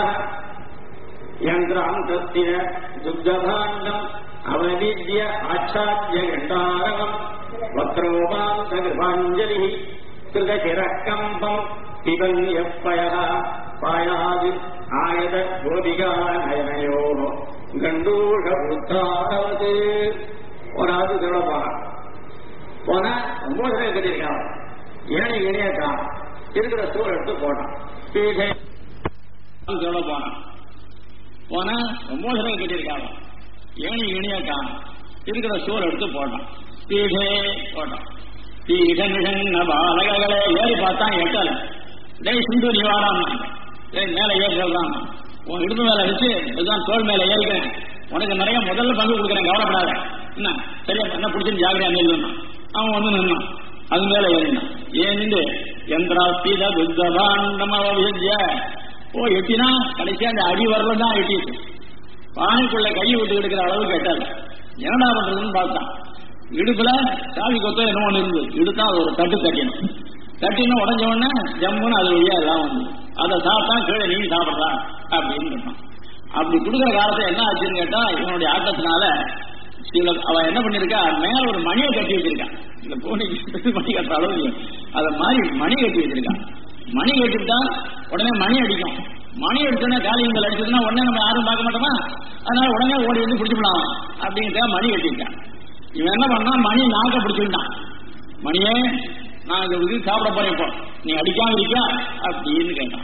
யந்திராந்தஸ்திய துக்தபாண்டம் அவனித்ய ஆச்சாத்திய கண்டாரவம் வக்ரோபாந்த கிருபாஞ்சலி கிருதசிரக்கம்பம் பிபன் எப்பய பாயாது ஆயத கோபிகா நயனயோ கண்டூஷ உத்தாரவது ஒரு சொல்ல போனான் போனா மோசனை கட்டியிருக்கான் ஏழை இணையக்கான் இருக்கிற சூழல் எடுத்து போட்டான் பீடை சொல்ல போனான் போனா மோசனை கட்டியிருக்காங்க ஏணி இணையக்கான் இருக்கிற சூழல் எடுத்து போட்டான் பீடே போட்டான் பீட நிகழ்ந்த பாலகங்களே ஏறி பார்த்தான் எட்டல டேய் சிந்து நிவாரம் டேய் மேல ஏறி சொல்றான் உன் இடுப்பு மேல வச்சு இதுதான் தோல் மேல ஏறிக்கிறேன் உனக்கு நிறைய முதல்ல பங்கு கொடுக்குறேன் கவலைப்படாத என்ன சரியா என்ன பிடிச்சிருந்து ஜாகிரதையா நில்லுன்னா அவன் வந்து நின்னான் அது மேல ஏறினான் ஏனிண்டு எந்திராஸ்தீத துத்தபாண்டம் அவசிய ஓ எட்டினா கடைசியா அந்த அடி வரலாம் தான் எட்டிட்டு பானைக்குள்ள கை விட்டு எடுக்கிற அளவுக்கு எட்டாது என்னடா பண்றதுன்னு பார்த்தான் இடுப்புல சாவி கொத்த என்ன ஒண்ணு இருந்தது இடுத்தா அது ஒரு தட்டு தட்டினோம் தட்டினா உடஞ்ச உடனே ஜம்முன்னு அது வழியா எல்லாம் வந்து அதை சாப்பிட்டா கீழே நீ சாப்பிட்றா அப்படின்னு சொன்னான் அப்படி கொடுக்குற காலத்துல என்ன ஆச்சுன்னு கேட்டா இவனுடைய ஆட்டத்தினால சில அவ என்ன பண்ணிருக்கா மேல ஒரு மணியை கட்டி வச்சிருக்கான் இந்த பூனைக்கு மணி கட்டுற அளவு இல்ல. அத மாதிரி மணி கட்டி வச்சிருக்கான் மணி கட்டிட்டா உடனே மணி அடிக்கும் மணி அடிச்சோன்னா காலியங்கள் அடிச்சதுன்னா உடனே நம்ம யாரும் பார்க்க மாட்டோமா அதனால உடனே ஓடி வந்து பிடிச்சிடலாம் அப்படின்ட்டு மணி கட்டிருக்கான் இவன் என்ன பண்ணா மணி நாக்க பிடிச்சுட்டான் மணியே நான் இந்த இது சாப்பிட போறேன் இப்போ நீ அடிக்காம இருக்கியா அப்படின்னு கேட்டான்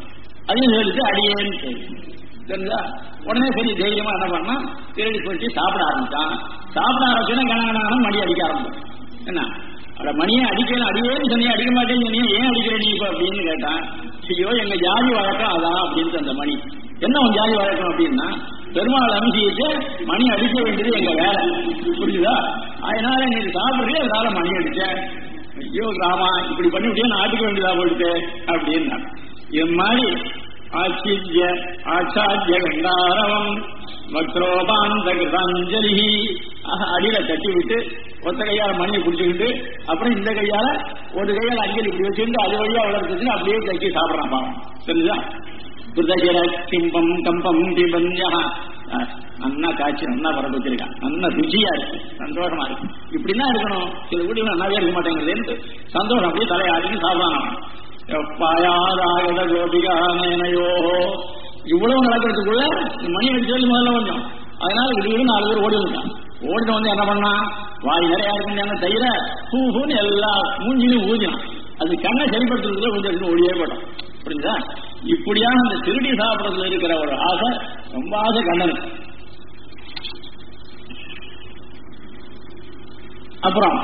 அதையும் சொல்லிட்டு அடியேன்னு சொல்லி தெரிஞ்சா உடனே சரி தைரியமா என்ன பண்ணா திருடி போயிட்டு சாப்பிட ஆரம்பிச்சான் சாப்பிட ஆரம்பிச்சோன்னா கணக்கணக்கான மணி அடிக்க ஆரம்பிச்சான் என்ன அட மணியை அடிக்கணும் அடியேன்னு சொன்னீங்க அடிக்க மாட்டேன்னு சொன்னீங்க ஏன் அடிக்கிற நீ இப்ப அப்படின்னு கேட்டான் ஐயோ எங்க ஜாதி வழக்கம் அதான் அப்படின்னு அந்த மணி என்ன உன் ஜாதி வழக்கம் அப்படின்னா பெருமாள் அனுப்பிச்சு மணி அடிக்க வேண்டியது எங்க வேலை புரியுதா அதனால நீ சாப்பிடுறீ அதனால மணி அடிச்சேன் ஐயோ ராமா இப்படி பண்ணி விட்டியா நான் ஆட்டுக்க வேண்டியதா போயிட்டு அப்படின்னா இது மாதிரி ஆச்சித்ய ஆச்சாரிய கண்டாரவம் வக்ரோபாந்த கிருதாஞ்சலி அடியில தட்டி விட்டு ஒத்த கையால மணியை பிடிச்சுக்கிட்டு அப்புறம் இந்த கையால ஒரு கையால அஞ்சலி இப்படி வச்சுட்டு அது வழியா வளர்த்துட்டு அப்படியே தைக்கி சாப்பிடறான் பாவம் தெரிஞ்சா புத்தகிர கிம்பம் கம்பம் டிபஞ்சா நன்னா காய்ச்சி நன்னா வர வச்சிருக்கான் நல்ல ருச்சியா இருக்கு சந்தோஷமா இருக்கு இப்படிதான் இருக்கணும் சில வீடுகள் நல்லாவே இருக்க மாட்டேங்குது சந்தோஷம் அப்படியே தலையாடின்னு சாப்பிடலாம் எப்பாயாதாகத கோபிகானேனையோ இவ்வளவு நடக்கிறதுக்குள்ள இந்த மணி அடிச்சது முதல்ல கொஞ்சம் அதனால இது நாலு பேர் ஓடி வந்துட்டான் ஓடிட்டு வந்து என்ன பண்ணா வாய் நிறையா இருக்குன்னு தயிர பூ பூன்னு எல்லா மூஞ்சிலும் ஊதினான் அது கண்ணை சரிப்படுத்துறதுல கொஞ்சம் இருக்கு ஓடியே போட்டோம் புரியுதா இப்படியான அந்த திருடி சாப்பிடறதுல இருக்கிற ஒரு ஆசை ரொம்ப ஆசை கண்ணன் அப்புறம்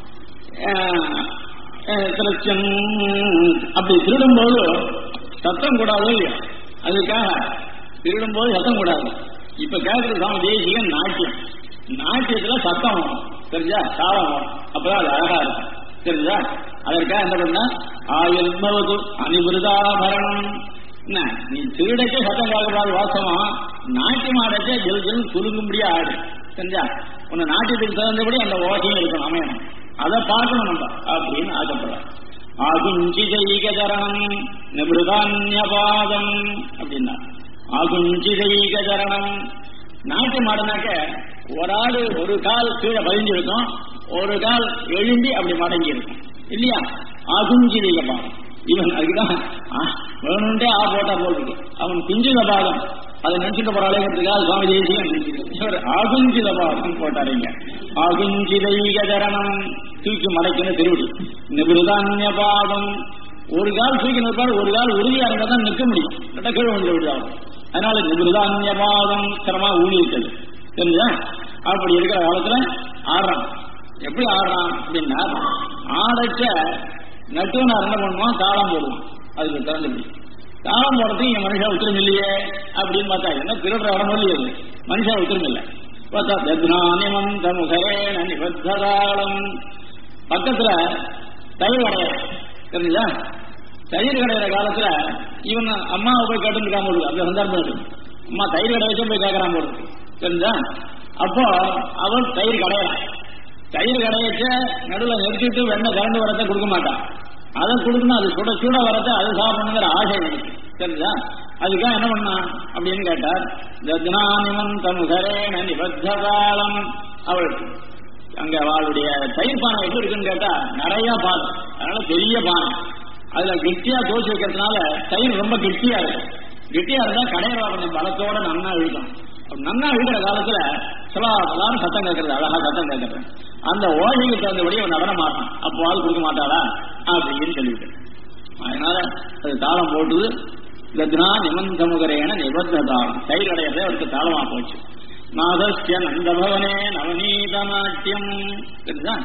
திருச்சம் அப்படி திருடும்போது சத்தம் கூடாதோ இல்லையா அதுக்காக திருடும்போது சத்தம் கூடாது இப்ப கேட்கறது சாமி தேசிகன் நாட்டியம் நாட்டியத்துல சத்தம் வரும் தெரிஞ்சா சாவம் வரும் அப்பதான் அது அழகா இருக்கும் தெரிஞ்சா அதற்காக என்ன பண்ண ஆயுர்பவது அனிபிருதாபரணம் என்ன நீ திருடச்சே சத்தம் கேட்கக்கூடாது வாசமா நாட்டியம் ஆடச்சே ஜெல் ஜெல் குலுங்கும்படியா ஆடு தெரிஞ்சா உன்னை நாட்டியத்துக்கு தகுந்தபடி அந்த ஓசையும் இருக்கணும் அமையணும் அதை பார்க்கணும் நம்ம அப்படின்னு ஆசைப்படுறோம் ஆகுஞ்சிதைகரணம் நிபிருதான்யபாதம் அப்படின்னா ஆகுஞ்சிதைகரணம் நாட்டு மாடுனாக்க ஒரு ஆடு ஒரு கால் கீழே பதிஞ்சிருக்கும் ஒரு கால் எழும்பி அப்படி மடங்கி இருக்கும் இல்லையா ஆகுஞ்சிதைக பாதம் இவன் அதுக்குதான் வேணும்ட்டே ஆ போட்டா போட்டுருக்கு அவன் குஞ்சித பாதம் அதை நினைச்சுட்டு போறாளேங்கிறதுக்காக சுவாமி தேசியம் இவர் ஆகுஞ்சித பாதம் போட்டாருங்க ஆகுஞ்சிதைக தரணம் தூக்கி மலைக்கணும் திருவிடி நிபிருதான்ய பாதம் ஒரு கால் தூக்கி நிற்பாரு ஒரு கால் உறுதியா இருந்தா தான் நிற்க முடியும் இல்லாட்டா கீழே வந்து விடுவாங்க அதனால நிபிருதான்ய பாதம் சிரமா ஊனி இருக்குது தெரிஞ்சா அப்படி இருக்கிற காலத்துல ஆடுறான் எப்படி ஆடுறான் அப்படின்னா ஆடச்ச நட்டுவனா என்ன பண்ணுவான் தாளம் போடுவான் அதுக்கு திறந்து தாளம் போடுறதுக்கு இங்க மனுஷா உத்தரம் இல்லையே அப்படின்னு பார்த்தா என்ன திருடுற இடம் இல்லையே மனுஷா உத்தரம் இல்லை பார்த்தா தத்னானிமந்த முகரேன நிபத்ததாளம் பக்கத்துல தயிர் கடையிற தெரியுதா தயிர் கடையிற காலத்துல இவன் அம்மாவை போய் கேட்டுருக்காம போடுது அந்த சந்தர்ப்பம் இருக்கு அம்மா தயிர் கடை வச்சு போய் கேட்கறான் போடுது தெரிஞ்சா அப்போ அவன் தயிர் கடையறான் தயிர் கடையச்ச நடுவில் நிறுத்திட்டு வெண்ணெய் கரண்டு வரத்தை கொடுக்க மாட்டான் அதை கொடுக்கணும் அது சுட சூட வரத்தை அது சாப்பிடணுங்கிற ஆசை எனக்கு தெரிஞ்சா அதுக்காக என்ன பண்ணான் அப்படின்னு கேட்டார் தத்னானிமந்த முகரேன நிபத்தகாலம் அவள் அங்க அவளுடைய தயிர் பானை எப்படி இருக்குன்னு கேட்டா நிறைய பானை அதனால பெரிய பானை அதுல கெட்டியா தோச்சு வைக்கிறதுனால தயிர் ரொம்ப கெட்டியா இருக்கும் கெட்டியா இருந்தா கடையில கொஞ்சம் பலத்தோட நன்னா இழுக்கும் நன்னா இழுக்கிற காலத்துல சிலாபலான்னு சத்தம் கேட்கறது அழகா சத்தம் கேட்கறது அந்த ஓசைக்கு தகுந்தபடி அவன் நடன மாட்டான் அப்போ ஆள் கொடுக்க மாட்டாளா அப்படின்னு சொல்லிவிட்டு அதனால அது தாளம் போட்டுது லக்னா நிமந்த முகரேன நிபந்த தாளம் தயிர் அடையறதே அவருக்கு தாளமா போச்சு நாதஸ்ய நந்தபவனே நவநீத நாட்டியம் தெரிஞ்சா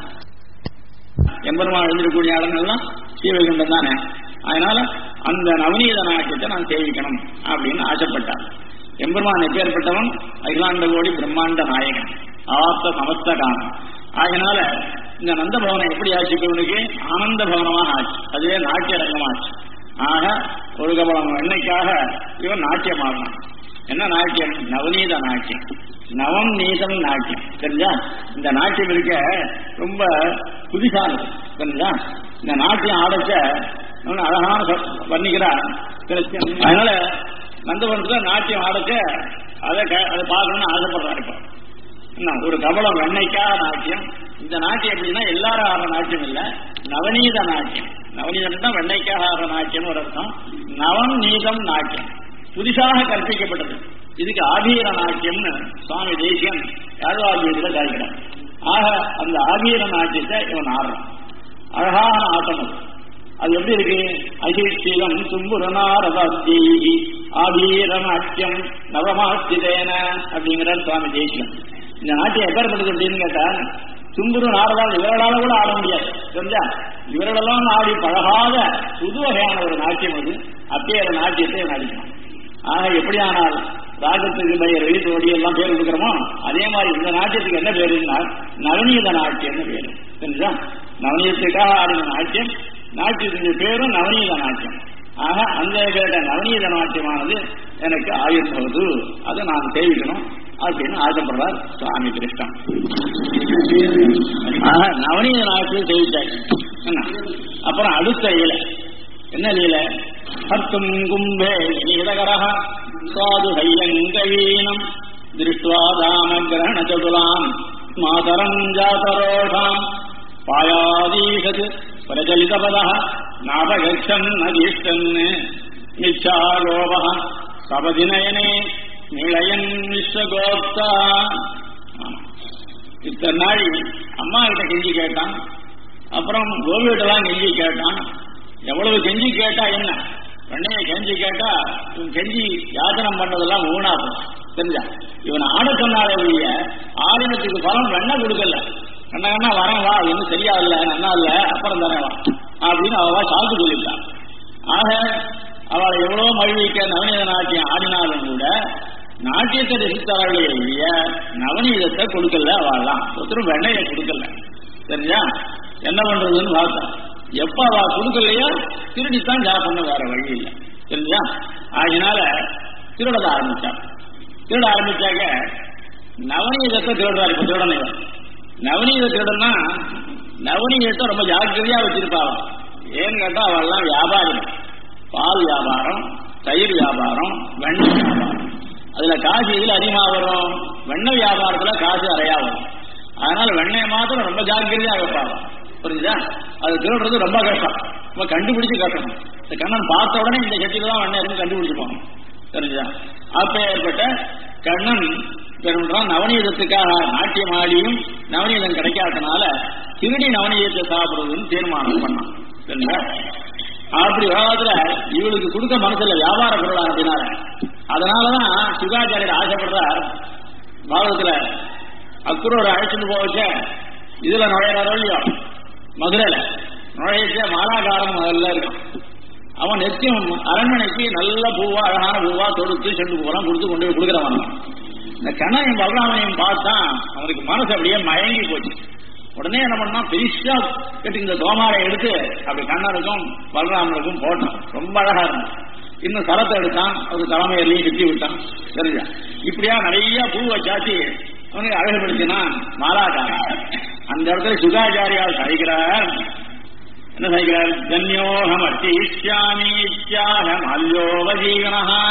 எம்பெருமா எழுந்திருக்கக்கூடிய இடங்கள்லாம் ஸ்ரீவைகுண்டம் தானே அதனால அந்த நவநீத நாட்டியத்தை நான் சேவிக்கணும் அப்படின்னு ஆசைப்பட்டார் எம்பெருமான் எப்பேற்பட்டவன் அகிலாண்ட கோடி பிரம்மாண்ட நாயகன் ஆத்த சமஸ்த காலம் அதனால இந்த நந்த பவனை எப்படி ஆச்சுக்கவனுக்கு ஆனந்த பவனமாக ஆச்சு அதுவே நாட்டிய ரங்கமாச்சு ஆக ஒரு கபலம் என்னைக்காக இவன் நாட்டியமாகணும் என்ன நாட்டியம் நவநீத நாட்டியம் நவம் நீதம் நாட்டியம் தெரிஞ்சா இந்த நாட்டியம் இருக்க ரொம்ப புதுசானது தெரிஞ்சா இந்த நாட்டியம் ஆடச்ச அழகான வர்ணிக்கிறா அதனால நந்தபுரத்துல நாட்டியம் ஆடச்ச அதை அதை பார்க்கணும்னு ஆசைப்படுறாரு இப்போ என்ன ஒரு கபலம் வெண்ணைக்காக நாட்டியம் இந்த நாட்டியம் எப்படின்னா எல்லாரும் ஆடுற நாட்டியம் இல்ல நவநீத நாட்டியம் நவநீதம் வெண்ணைக்காக ஆடுற நாட்டியம் ஒரு அர்த்தம் நவம் நீதம் நாட்டியம் புதுசாக கற்பிக்கப்பட்டது இதுக்கு ஆபீர நாட்டியம்னு சுவாமி தேசியன் யாழ்வாபீரத்தில் சாதிக்கிறார் ஆக அந்த ஆபீர நாட்டியத்தை இவன் ஆடுறான் அழகான ஆட்டம் அது அது எப்படி இருக்கு அகிஷிலம் தும்புரநாரதாஸ்தி ஆபீரநாட்டியம் நவமாஸ்திதேன அப்படிங்கிறார் சுவாமி தேசியம் இந்த நாட்டியம் எப்பேற்பட்டது அப்படின்னு கேட்டா தும்புரு நாரதால் இவர்களால கூட ஆட முடியாது தெரிஞ்சா இவர்களெல்லாம் ஆடி பழகாத புது வகையான ஒரு நாட்டியம் அது அப்பே அந்த நாட்டியத்தை நடிக்கணும் ஆக எப்படியானால் ராகத்துக்கு பெயர் எழுத்தோடி எல்லாம் பேர் கொடுக்குறோமோ அதே மாதிரி இந்த நாட்டியத்துக்கு என்ன பேருன்னா நவநீத நாட்டியம்னு பேரு தெரிஞ்சா நவநீதத்துக்காக ஆடின நாட்டியம் நாட்டியத்துக்கு பேரும் நவநீத நாட்டியம் ஆக அந்த கேட்ட நவநீத நாட்டியமானது எனக்கு ஆயுர்பவது அதை நான் சேவிக்கணும் அப்படின்னு ஆசைப்படுறார் சுவாமி கிருஷ்ணன் ஆக நவநீத நாட்டியம் சேவிச்சாங்க என்ன அப்புறம் அடுத்த இலை என்ன லீல ஹர்த்தும் கும்பே நீதகரஹ சாது ஹையங்கவீனம் திருஷ்டுவா தாம கிரகண சதுலாம் மாதரம் ஜாதரோஷாம் பாயாதீசத் பிரஜலிதபத நாபகச்சன் அதீஷ்டன் மிச்சாலோப சபதிநயனே நிலையன் விஸ்வகோப்தா இத்தனை நாள் அம்மா கிட்ட கெஞ்சி கேட்டான் அப்புறம் கோவிட்டெல்லாம் கெஞ்சி கேட்டான் எவ்வளவு கெஞ்சி கேட்டா என்ன வெண்ணைய கெஞ்சி கேட்டா இவன் கெஞ்சி யாதனம் பண்ணதெல்லாம் ஊனாகும் தெரிஞ்சா இவன் ஆட சொன்னாலே ஒழிய ஆடினத்துக்கு பலம் வெண்ண கொடுக்கல கண்ண கண்ணா வரேன் வா இன்னும் சரியா இல்ல நன்னா இல்ல அப்புறம் தரேன் வா அப்படின்னு அவ சாக்கு சொல்லிட்டான் ஆக அவளை எவ்வளவு மகிழ்விக்க நவநீத நாட்டியம் ஆடினாலும் கூட நாட்டியத்தை ரசித்தார்களே ஒழிய நவநீதத்தை கொடுக்கல அவள்லாம் ஒருத்தரும் வெண்ணையை கொடுக்கல தெரிஞ்சா என்ன பண்றதுன்னு பார்த்தேன் எப்ப அவ கொடுக்கலையோ திருடித்தான் சாப்பிடணும் வேற வழி இல்லை தெரிஞ்சா அதனால திருடத ஆரம்பிச்சான் திருட ஆரம்பிச்சாக்க நவநீதத்தை திருடுறாரு இப்ப திருடனைவன் நவநீத திருடனா நவநீதத்தை ரொம்ப ஜாக்கிரதையா வச்சிருப்பாங்க ஏன்னு கேட்டா அவெல்லாம் வியாபாரி பால் வியாபாரம் தயிர் வியாபாரம் வெண்ணெய் வியாபாரம் அதுல காசு இதுல அதிகமா வரும் வெண்ணெய் வியாபாரத்துல காசு அறையா வரும் அதனால வெண்ணெயை மாத்திரம் ரொம்ப ஜாக்கிரதையா வைப்பாங்க புரிஞ்சுதா அது திருடுறது ரொம்ப கஷ்டம் நம்ம கண்டுபிடிச்சு கட்டணும் இந்த கண்ணன் பார்த்த உடனே இந்த கட்சியில தான் வெண்ணெய் இருந்து கண்டுபிடிச்சுப்பாங்க தெரிஞ்சுதா அப்ப ஏற்பட்ட கண்ணன் பெரும்பாலும் நவநீதத்துக்காக நாட்டியம் ஆடியும் நவநீதம் கிடைக்காதனால திருடி நவநீதத்தை சாப்பிடுறதுன்னு தீர்மானம் பண்ணான் சரிங்களா அப்படி விவகாரத்துல இவளுக்கு கொடுக்க மனசுல வியாபார பொருளா அப்படின்னால அதனாலதான் சுகாச்சாரியர் ஆசைப்படுறார் பாரதத்துல அக்குரோட அழைச்சிட்டு போக வச்ச இதுல நுழையிறாரோ இல்லையோ மதுரையில நுழைச்ச மாலாகாரம் முதல்ல இருக்கும் அவன் நித்தியம் அரண்மனைக்கு நல்ல பூவா அழகான பூவா தொடுத்து செண்டு பூவெல்லாம் கொடுத்து கொண்டு போய் கொடுக்குறவன் இந்த கண்ணனையும் பலராமனையும் பார்த்தா அவனுக்கு மனசு அப்படியே மயங்கி போச்சு உடனே என்ன பண்ணா பெருசா கட்டி இந்த தோமாரை எடுத்து அப்படி கண்ணனுக்கும் பலராமனுக்கும் போட்டான் ரொம்ப அழகா இருந்துச்சு இன்னும் சரத்தை எடுத்தான் ஒரு தலைமையிலையும் சுத்தி விட்டான் தெரிஞ்சா இப்படியா நிறைய பூவை சாத்தி அவனுக்கு அழகுபடுத்தினா மாலாக்காரன் அந்த இடத்துல சுகாச்சாரியால் சகிக்கிறார் என்ன சகிக்கிறார் தன்யோகம் அர்த்திஷ்யாமி இத்தியாகம் அல்லோவஜீவனஹா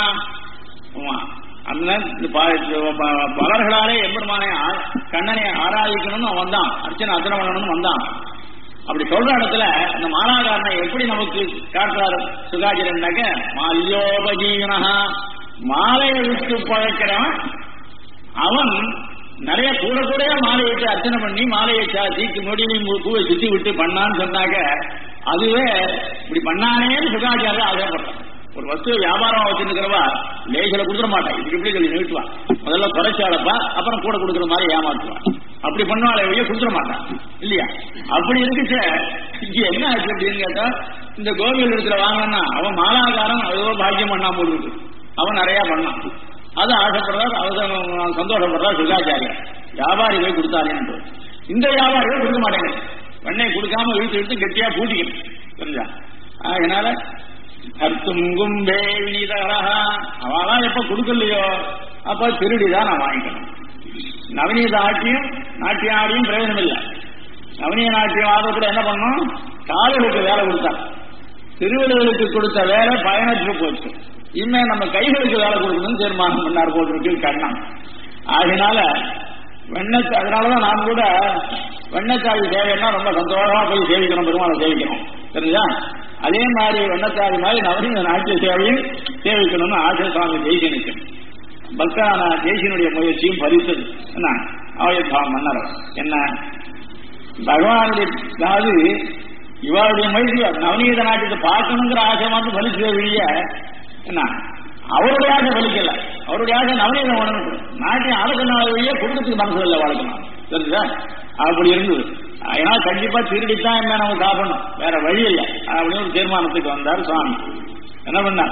அந்த பலர்களாலே எம்பெருமானை கண்ணனை ஆராதிக்கணும்னு அவன் வந்தான் அர்ச்சனை அர்ச்சனை பண்ணணும்னு வந்தான் அப்படி சொல்ற இடத்துல அந்த மாலாகாரனை எப்படி நமக்கு காட்டுறாரு சுகாச்சிரன்னாக்க மால்யோபஜீவனஹா மாலையை விட்டு பழக்கிறவன் அவன் நிறைய கூட கூட மாலை விட்டு அர்ச்சனை பண்ணி மாலையை தீக்கு நொடியிலையும் பூவை சுத்தி விட்டு பண்ணான்னு சொன்னாக்க அதுவே இப்படி பண்ணானேன்னு சுகாச்சாரம் ஆசைப்படுறான் ஒரு வஸ்து வியாபாரம் வச்சிருக்கிறவா லேசில கொடுத்துட மாட்டான் இப்படி இப்படி சொல்லி நீட்டுவான் முதல்ல குறைச்சி அழைப்பா அப்புறம் கூட கொடுக்குற மாதிரி ஏமாத்துவான் அப்படி பண்ணுவாளே வெளியே கொடுத்துட மாட்டான் இல்லையா அப்படி இருக்குச்சு இங்க என்ன ஆச்சு அப்படின்னு கேட்டா இந்த கோவில் இடத்துல வாங்கினா அவன் மாலாகாரம் ஏதோ பாக்கியம் பண்ணா போது இருக்கு அவன் நிறைய பண்ணான் அது ஆசைப்படுறார் அவர் சந்தோஷப்படுறார் சுகாச்சாரியர் வியாபாரி போய் கொடுத்தாருன்னு இந்த வியாபாரிகள் கொடுக்க மாட்டேங்க வெண்ணெய் கொடுக்காம இழுத்து இழுத்து கெட்டியா பூட்டிக்கணும் தெரிஞ்சா அதனால கர்த்துங்கும் வினீதரா அவெல்லாம் எப்ப கொடுக்கலையோ அப்ப திருடிதான் நான் வாங்கிக்கணும் நவநீத ஆட்சியும் நாட்டிய ஆடியும் பிரயோஜனம் இல்லை நவநீத நாட்டியம் ஆதத்தில் என்ன பண்ணும் கால்களுக்கு வேலை கொடுத்தா திருவிழர்களுக்கு கொடுத்த வேலை பயனற்று போச்சு இனிமே நம்ம கைகளுக்கு வேலை கொடுக்கணும்னு தீர்மானம் பண்ணார் போட்டிருக்கு கண்ணன் ஆகினால வெண்ணத்தை அதனாலதான் நான் கூட வெண்ணத்தாய் சேவைன்னா ரொம்ப சந்தோஷமா போய் சேவிக்கணும் பெருமாளை சேவிக்கணும் தெரியுதா அதே மாதிரி வெண்ணத்தாய் மாதிரி நவரீன நாட்டிய சேவையும் சேவிக்கணும்னு ஆசை சுவாமி ஜெய்சனுக்கு பக்தரான ஜெய்சனுடைய முயற்சியும் பறித்தது என்ன அவயத்தான் மன்னர் என்ன பகவானுடைய அதாவது இவருடைய மகிழ்ச்சி நவநீத நாட்டியத்தை பார்க்கணுங்கிற ஆசை மட்டும் பலிச்சு வெளிய என்ன அவருடைய ஆசை பலிக்கல அவருடைய ஆசை நவநீதம் உணர்ந்து நாட்டியம் அழகுனால வழியே குடும்பத்துக்கு மனசு இல்லை வளர்க்கணும் தெரிஞ்சுதா அப்படி இருந்தது அதனால கண்டிப்பா திருடித்தான் என்ன நம்ம சாப்பிடணும் வேற வழி இல்லை அப்படின்னு ஒரு தீர்மானத்துக்கு வந்தார் சுவாமி என்ன பண்ணார்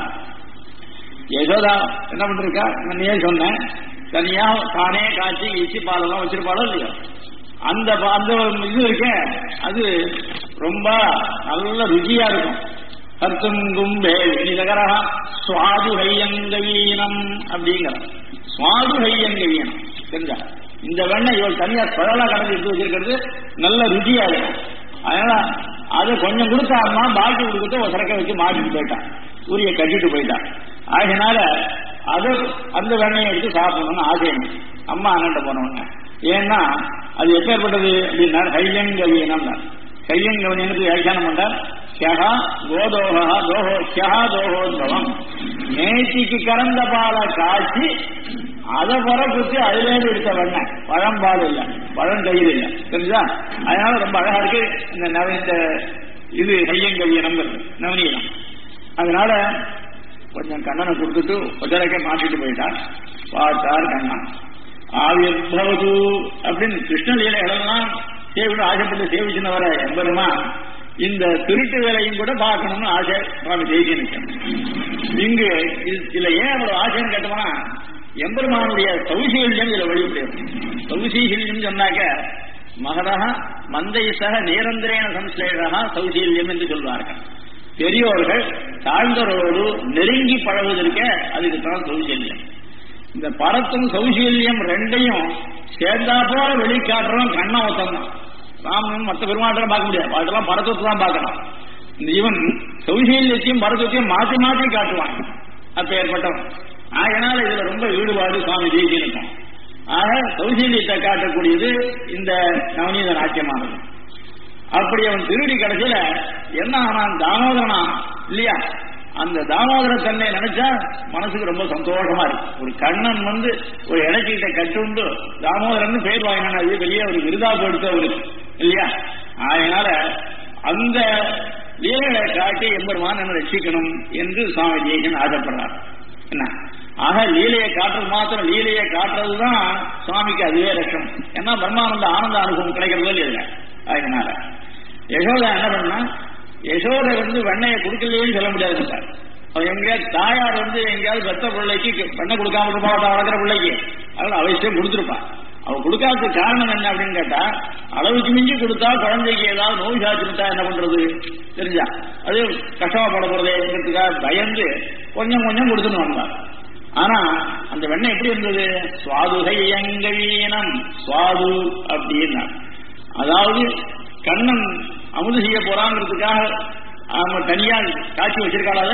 யசோதா என்ன பண்ணிருக்கா நீயே சொன்னேன் தனியா தானே காய்ச்சி இச்சி பாலெல்லாம் வச்சிருப்பாளோ இல்லையோ அந்த பா- அந்த இது இருக்கே அது ரொம்ப நல்ல ருச்சியா இருக்கும் கர்த்தும் கும்பே வினிதகரா சுவாது ஹையங்கவீனம் அப்படிங்கிற சுவாது ஹையங்கவீனம் தெரிஞ்சா இந்த வெண்ணெய் இவள் தனியா குழலா கலந்து எடுத்து வச்சிருக்கிறது நல்ல ருச்சியா இருக்கும் அதனால அதை கொஞ்சம் கொடுத்தாருன்னா பாக்கி கொடுத்துட்டு ஒரு சரக்கை வச்சு மாட்டிட்டு போயிட்டான் சூரிய கட்டிட்டு போயிட்டான் ஆகையினால அது அந்த வெண்ணெயை எடுத்து சாப்பிடணும்னு ஆசை எனக்கு. அம்மா அண்ணன் போனவங்க ஏன்னா அது எப்பேற்பட்டது அப்படின்னா கையங்கவீனம் கையங்கவீனத்துக்கு வியாக்கியானம் பண்ணார் ஷஹா கோதோகா தோஹோ ஷஹா தோஹோத்பவம் நேத்திக்கு கறந்த பாலை காய்ச்சி அதை புறப்பிட்டு அதுலேருந்து எடுத்த வெண்ணெய் பழம்பால் இல்லை பழந்தயிர் இல்லை தெரிஞ்சா அதனால ரொம்ப அழகா இருக்கு இந்த நவ இந்த இது கையங்கவீனம் நவநீதம் அதனால கொஞ்சம் கண்ணனை கொடுத்துட்டு ஒஜரக்க மாட்டிட்டு போயிட்டார் பார்த்தார் கண்ணன் ஆவிர்பவது அப்படின்னு கிருஷ்ணலீலைகளெல்லாம் சேவிட ஆசைப்பட்டு சேவிச்சினவர எம்பெருமா இந்த திருட்டு வேலையும் கூட பார்க்கணும்னு ஆசை சுவாமி தேசியனுக்கு இங்கு இது இதுல ஏன் அவ்வளவு ஆசைன்னு கேட்டோம்னா எம்பெருமானுடைய சௌசீல்யம் இதுல வெளிப்படுது சௌசீல்யம் சொன்னாக்க மகதா மந்தை சக நிரந்தரேன சம்ஸ்லேஷா சௌசீல்யம் என்று சொல்வார்கள் பெரியோர்கள் தாழ்ந்தவரோடு நெருங்கி பழகுவதற்க அதுக்கு தான் சௌசல்யம் இந்த பரத்தும் சௌசல்யம் ரெண்டையும் சேர்ந்தா போல வெளிக்காட்டுறோம் கண்ணா ஒருத்தன் தான் ராமன் மற்ற பெருமாட்டம் பார்க்க முடியாது அதெல்லாம் பரத்துவத்தை தான் பார்க்கணும் இந்த இவன் சௌசல்யத்தையும் பரத்துவத்தையும் மாற்றி மாற்றி காட்டுவான் அப்ப ஏற்பட்டவன் ஆகையினால இதுல ரொம்ப ஈடுபாடு சுவாமி தேசியனுக்கும் ஆக சௌசல்யத்தை காட்டக்கூடியது இந்த நவநீத நாட்டியமானது அப்படி அவன் திருடி கடைசியில என்ன ஆனான் தாமோதரனா இல்லையா அந்த தாமோதர தன்னை நினைச்சா மனசுக்கு ரொம்ப சந்தோஷமா இருக்கு ஒரு கண்ணன் வந்து ஒரு இடைச்சிக்கிட்ட கட்டுண்டு தாமோதரன் பேர் வாங்கினா அது பெரிய ஒரு விருதா கொடுத்த ஒரு இல்லையா அதனால அந்த லீலைகளை காட்டி எம்பெருமான் என்ன ரட்சிக்கணும் என்று சுவாமி ஜெயகன் ஆசைப்படுறார் என்ன ஆக லீலையை காட்டுறது மாத்திரம் லீலையை காட்டுறதுதான் சுவாமிக்கு அதுவே ரட்சம் ஏன்னா பிரம்மானந்த ஆனந்த அனுபவம் கிடைக்கிறது இல்லை அதனால யசோதா என்ன பண்ணா யசோதை வந்து வெண்ணையை கொடுக்கலையேன்னு சொல்ல முடியாது சார் அவ எங்கேயாவது தாயார் வந்து எங்கேயாவது பெத்த பிள்ளைக்கு வெண்ணெய் கொடுக்காம இருப்பா அவ வளர்க்குற பிள்ளைக்கு அதனால அவசியம் கொடுத்துருப்பா அவ கொடுக்காததுக்கு காரணம் என்ன அப்படின்னு கேட்டா அளவுக்கு மிஞ்சி கொடுத்தா குழந்தைக்கு ஏதாவது நோய் சாத்திருந்தா என்ன பண்றது தெரிஞ்சா அது கஷ்டமா பட போறதேங்கிறதுக்காக பயந்து கொஞ்சம் கொஞ்சம் கொடுத்துன்னு வந்தார் ஆனா அந்த வெண்ணெய் எப்படி இருந்தது சுவாதுகையங்கவீனம் சுவாது அப்படின்னா அதாவது கண்ணன் அமுது செய்ய போறாங்கிறதுக்காக அவங்க தனியா காய்ச்சி வச்சிருக்காளாத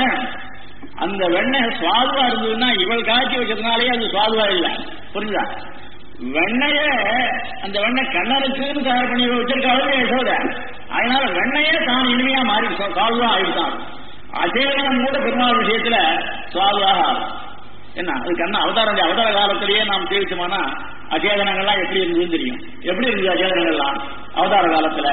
அந்த வெண்ணெய் சுவாதுவா இருந்ததுன்னா இவள் காய்ச்சி வச்சதுனாலே அது சுவாதுவா இல்லை புரியுதா வெண்ணைய அந்த வெண்ணெய் கண்ணனுக்குன்னு தயார் பண்ணி வச்சிருக்காளே யசோத அதனால வெண்ணையே தான் இனிமையா மாறி சுவாதுவா ஆயிடுதான் அசேகனம் கூட பெருமாள் விஷயத்துல சுவாதுவாக ஆகும் என்ன அது கண்ண அவதாரம் அவதார காலத்திலேயே நாம் தெரிவிச்சோம்னா அச்சேதனங்கள்லாம் எப்படி இருந்ததுன்னு தெரியும் எப்படி இருந்தது அச்சேதனங்கள்லாம் அவதார காலத்துல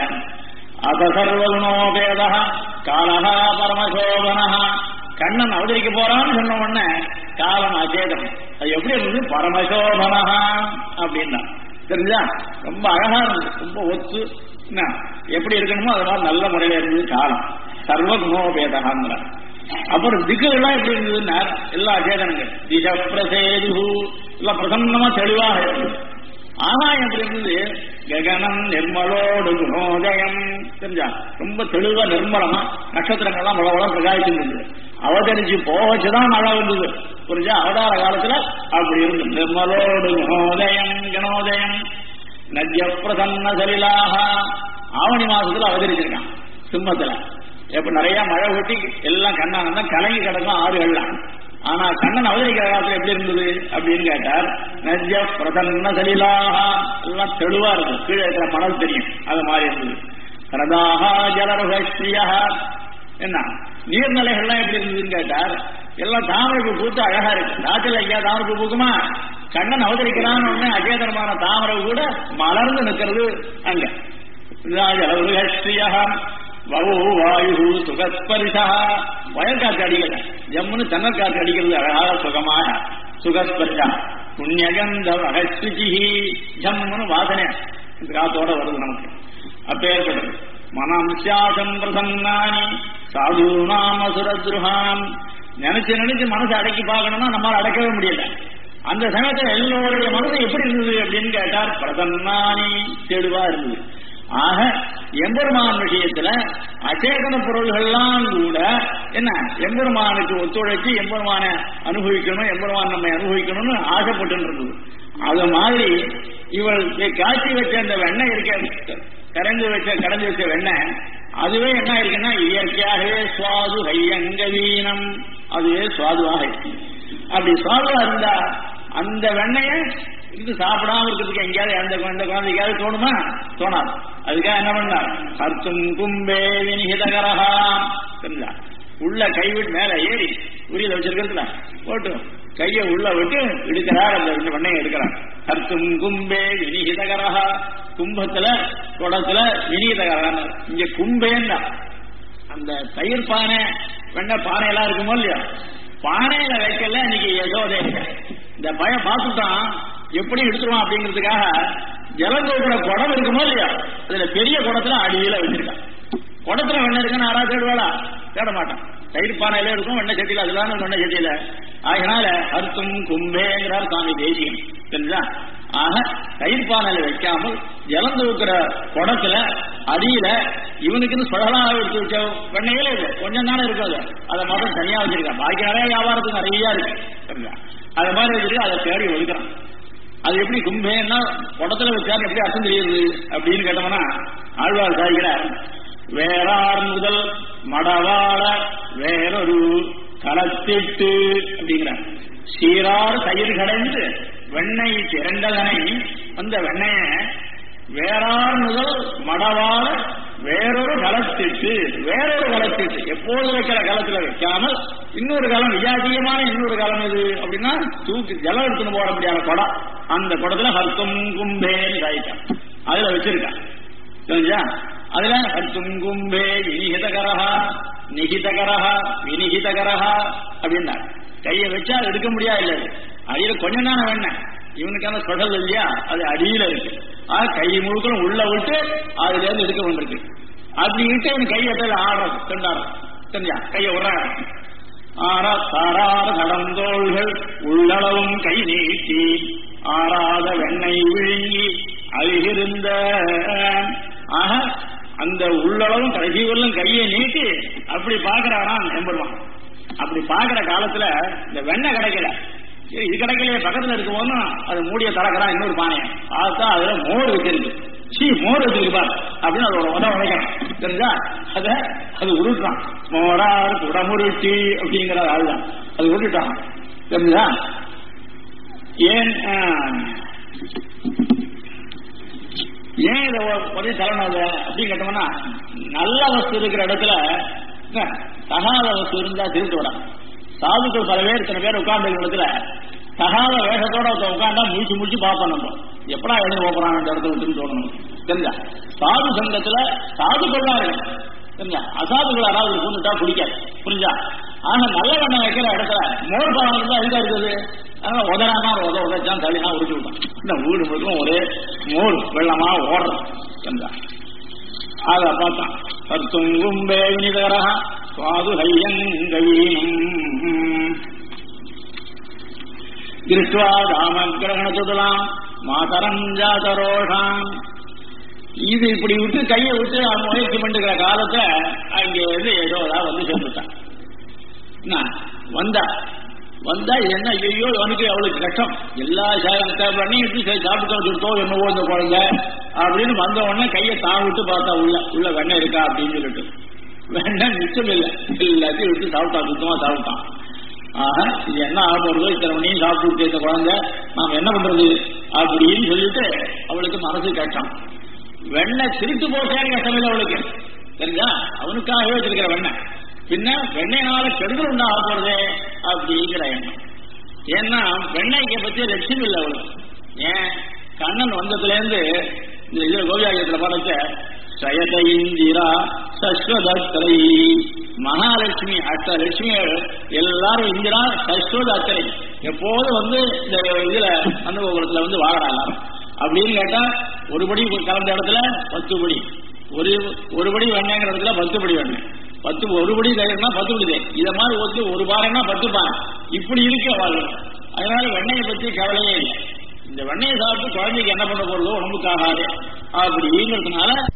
அபசர்வகுணோபேத காலகா பரமசோபனா கண்ணன் அவதரிக்க போறான்னு சொன்ன உடனே காலம் அச்சேதனம் அது எப்படி இருந்தது பரமசோபனா அப்படின்னா தெரிஞ்சா ரொம்ப அழகா இருந்தது ரொம்ப ஒத்து என்ன எப்படி இருக்கணுமோ அதெல்லாம் நல்ல முறையில இருந்தது காலம் சர்வகுணோபேதகாங்கிற அப்புறம் திக்குகள்லாம் எப்படி இருந்ததுன்னா எல்லா அச்சேதனங்கள் திச பிரசேது எல்லாம் பிரசன்னமா தெளிவாக இருந்தது ஆகாயம் எப்படி இருந்தது ககனம் நிர்மலோடு குணோதயம் தெரிஞ்சா ரொம்ப தெளிவா நிர்மலமா நட்சத்திரங்கள்லாம் மழை வளம் பிரகாசிச்சிருந்தது அவதரிச்சு போகச்சுதான் மழை வந்தது புரிஞ்சா அவதார காலத்துல அப்படி இருந்து நிர்மலோடு குணோதயம் கணோதயம் நஜ்ய பிரசன்ன சலிலாக ஆவணி மாசத்துல அவதரிச்சிருக்கான் சிம்மத்துல எப்ப நிறைய மழை ஊட்டி எல்லாம் கண்ணாங்க தான் கலங்கி கிடக்கும் ஆறுகள்லாம் ஆனா கண்ணன் அவதரிக்கிற காலத்துல எப்படி இருந்தது அப்படின்னு கேட்டார் நஜ்ய பிரசன்ன சலிலாக எல்லாம் தெளிவா இருக்கு கீழே இருக்கிற மணல் தெரியும் அது மாதிரி இருந்தது ரதாகா ஜலருகஸ்ரீயா என்ன நீர்நிலைகள்லாம் எப்படி இருந்ததுன்னு கேட்டார் எல்லாம் தாமரைப்பூ பூத்து அழகா இருக்கு ராத்திரில ஐயா தாமரைப்பூ பூக்குமா கண்ணன் அவதரிக்கிறான்னு உடனே அச்சேதனமான தாமரை கூட மலர்ந்து நிற்கிறது அங்க ஜலருகஸ்ரீயா வவு வாயு சுகஸ்பரிசா வயற்காற்று அடிக்கல ஜம்முன்னு தென்னற்காற்று அடிக்கிறது அழகாக சுகமாக சுகஸ்பரிசா புண்ணியகந்த வகஸ்ருச்சி ஜம்முன்னு வாசனை இந்த காத்தோட வருது நமக்கு அப்பேற்பட்டது மனம்சாசம் பிரசன்னானி சாதுநாம சுரத்ருஹாம் நினைச்சு நினைச்சு மனசை அடக்கி பார்க்கணும்னா நம்மளால அடக்கவே முடியல அந்த சமயத்துல எல்லோருடைய மனசு எப்படி இருந்தது அப்படின்னு கேட்டார் பிரசன்னானி தெளிவா இருந்தது ஆக எம்பெருமான் விஷயத்துல அச்சேதன பொருள்கள்லாம் கூட என்ன எம்பெருமானுக்கு ஒத்துழைச்சு எம்பெருமான அனுபவிக்கணும் எம்பெருமான் நம்மை அனுபவிக்கணும்னு ஆசைப்பட்டு இருந்தது அது மாதிரி இவள் காட்சி வச்ச அந்த வெண்ணெய் இருக்க கரைந்து வச்ச கடைஞ்சு வச்ச வெண்ணெய் அதுவே என்ன இருக்குன்னா இயற்கையாகவே சுவாது கையங்கவீனம் அதுவே சுவாதுவாக இருக்கு அப்படி சுவாதுவா இருந்தா அந்த வெண்ணைய இது சாப்பிடாம இருக்கிறதுக்கு எங்கேயாவது எந்த எந்த குழந்தைக்காவது தோணுமா தோணாது அதுக்காக என்ன பண்ணார் கர்த்தும் கும்பே வினிகிதகரகா தெரிஞ்சா உள்ள கை விட்டு மேல ஏறி உரியில வச்சிருக்கிறதுல போட்டு கையை உள்ள விட்டு எடுக்கிறார் அந்த வெண்ணையை எடுக்கிறார் கர்த்தும் கும்பே வினிகிதகரகா கும்பத்துல குடத்துல வினிகிதகரகா இங்க கும்பேன்னா அந்த தயிர் பானை வெண்ணெய் பானை எல்லாம் இருக்குமோ இல்லையா பானையில வைக்கல இன்னைக்கு யசோதே இந்த பையன் பார்த்துட்டான் எப்படி எடுத்துருவான் அப்படிங்கிறதுக்காக ஜலம் தூக்குற குடம் இருக்குமோ இல்லையா அதுல பெரிய குடத்துல அடியில வச்சிருக்கான் குடத்துல வெண்ணெய் இருக்குன்னு ஆறா தேடுவாளா தேட மாட்டான் தயிர் பானையில இருக்கும் வெண்ணெய் சட்டியில அதுலாம் வெண்ணெய் சட்டியில அதனால அர்த்தம் கும்பேங்கிறார் சுவாமி தேசியம் தெரிஞ்சா ஆக தயிர் பானையில வைக்காமல் ஜலம் தூக்குற குடத்துல அடியில இவனுக்குன்னு சுழலா எடுத்து வச்ச வெண்ணையில இல்லை கொஞ்சம் தானே இருக்கும் அது அதை மட்டும் தனியா வச்சிருக்கான் பாக்கி நிறைய வியாபாரத்துக்கு நிறைய இருக்கு சரிங்களா அது மாதிரி வச்சிருக்கு அதை தேடி ஒதுக்குறான் அது எப்படி கும்பேன்னா குடத்துல வச்சாரு எப்படி அர்த்தம் தெரியுது அப்படின்னு கேட்டோம்னா ஆழ்வார் சாதிக்கிறார் வேறார் முதல் மடவாள வேறொரு கலத்திட்டு அப்படிங்கிறார் சீரார் தயிர் கடைந்து வெண்ணெய் திரண்டதனை அந்த வெண்ணெய வேறார் முதல் மடவாள வேறொரு கலத்திட்டு வேறொரு கலத்திட்டு எப்போது வைக்கிற காலத்துல வைக்காமல் இன்னொரு காலம் விஜாதியமான இன்னொரு காலம் எது அப்படின்னா தூக்கி ஜலம் எடுத்துன்னு போட முடியாத குடம் அந்த குடத்துல ஹர்த்தம் கும்பேன்னு காய்க்கான் அதுல வச்சிருக்கான் தெரிஞ்சா அதுல ஹர்த்தும் கும்பே வினிகிதகரஹா நிகிதகரஹா வினிகிதகரஹா அப்படின்னா கையை வச்சா அது எடுக்க முடியாது இல்லை அடியில கொஞ்சம் தானே வேணேன் இவனுக்கான ஸ்பெஷல் இல்லையா அது அடியில இருக்கு ஆ கை முழுக்கணும் உள்ள விட்டு அதுல இருந்து எடுக்க வேண்டியிருக்கு அப்படி விட்டு இவன் கை எட்டையில ஆடுறது திண்டாடுறது தெரிஞ்சா கையை விடுறாங்க ஆறா தாராத கடந்தோள்கள் உள்ளளவும் கை நீட்டி ஆறாத வெண்ணெய் விழுங்கி அழுகிருந்த ஆக அந்த உள்ளளவும் கடைசி வரலும் கையை நீட்டி அப்படி பாக்குறாராம் எம்பெருமான் அப்படி பாக்குற காலத்துல இந்த வெண்ணெய் கிடைக்கல சரி, இது கிடைக்கலையே பக்கத்துல இருக்கும்போது அது மூடிய திறக்கிறான் இன்னொரு பானையை பார்த்தா அதுல மோர் வச்சிருக்கு சீ மோர் வச்சிருப்பா அப்படின்னு அதோட உத உடைக்கிறான் தெரிஞ்சா அத அது உருட்டுறான் மோரார் குடமுருட்டி அப்படிங்கிற அதுதான் அது உருட்டுட்டான் தெரிஞ்சா ஏன் ஆ, ஏன் இதை உதவி தரணும் அதை அப்படின்னு கேட்டோம்னா நல்ல வஸ்து இருக்கிற இடத்துல என்ன, தகாத வஸ்து இருந்தா திருட்டு விட சாதுக்கள் பல பேர் இத்தனை பேர் உட்கார்ந்து இடத்துல தகாத வேஷத்தோட ஒருத்தன் உட்கார்ந்தா முடிச்சு முடிச்சு பார்ப்போம் நம்ம எப்படா எழுந்து போறான் அந்த இடத்துல விட்டுன்னு தோணணும் தெரிஞ்சா சாது சங்கத்துல சாதுக்கள்லாம் இருக்கு தெரிஞ்சா அசாதுகள் யாராவது கொண்டுட்டா பிடிக்காது புரிஞ்சா ஆனா நல்ல வண்ணம் வைக்கிற இடத்துல மோர் பழம் இருந்தா எங்க இருக்குது அதனால உதறானா உத உதச்சான் தள்ளினா உருட்டி விட்டான் இந்த வீடு முழுக்கும் ஒரே மோர் வெள்ளமா ஓடுறது தெரிஞ்சா அத பார்த்தான் கர்த்துங்கும் வேவினிதரா சுவாது ஹையங்கவீனம் திருஷ்டுவா ராமகிரகணத்துலாம் மாதரம் ஜாதரோஷாம் இது இப்படி விட்டு கையை விட்டு அவன் முயற்சி பண்ணிக்கிற காலத்தை அங்க இருந்து ஏதோ வந்து சேர்ந்துட்டான் என்ன, வந்தா வந்தா இது என்ன ஐயோ அவனுக்கு அவளுக்கு கஷ்டம் எல்லா சாதனத்தை பண்ணி இப்படி சரி சாப்பிட்டு வச்சுருத்தோ என்னவோ இந்த குழந்தை அப்படின்னு வந்த உடனே கையை தான் விட்டு பார்த்தா உள்ள உள்ள வெண்ணெய் இருக்கா அப்படின்னு சொல்லிட்டு வெண்ணெய் மிச்சம் இல்லை எல்லாத்தையும் விட்டு சாப்பிட்டா சுத்தமா சாப்பிட்டான் ஆக இது என்ன ஆக போறதோ இத்தனை மணியும் சாப்பிட்டு இந்த குழந்தை நாம என்ன பண்றது அப்படின்னு சொல்லிட்டு அவளுக்கு மனசு கேட்டான் வெண்ணெய் திருட்டு போட்டேன்னு கஷ்டமில்லை அவளுக்கு தெரிஞ்சா அவனுக்காகவே வச்சிருக்கிற வெண்ணெய் பின்ன வெண்ணெய்னால கெடுதல் உண்டாக போறதே அப்படிங்கிற எண்ணம் ஏன்னா வெண்ணெய்க்கு பத்தி லட்சியம் இல்லை அவளுக்கு ஏன் கண்ணன் வந்ததுல இருந்து இந்த இதுல கோவியாயத்துல பார்த்த சயத இந்திரா சஸ்வதத்திரை மகாலட்சுமி அஷ்டலட்சுமிகள் எல்லாரும் இந்திரா சஸ்வதத்திரை எப்போதும் வந்து இந்த இதுல அனுபவத்துல வந்து வாழறாங்க அப்படின்னு கேட்டா ஒரு படி கலந்த இடத்துல பத்து படி ஒரு ஒரு படி வெண்ணெய்ங்கிற இடத்துல பத்து படி வெண்ணெய் பத்து ஒரு படி தயிர்னா பத்து படி தயிர் இத மாதிரி ஒத்து ஒரு பாறைன்னா பத்து பாறை இப்படி இருக்க வாழ்க்கை அதனால வெண்ணெயை பத்தி கவலையே இல்லை இந்த வெண்ணெயை சாப்பிட்டு குழந்தைக்கு என்ன பண்ண போறதோ உடம்புக்கு ஆகாது அப்படிங்கிறதுனால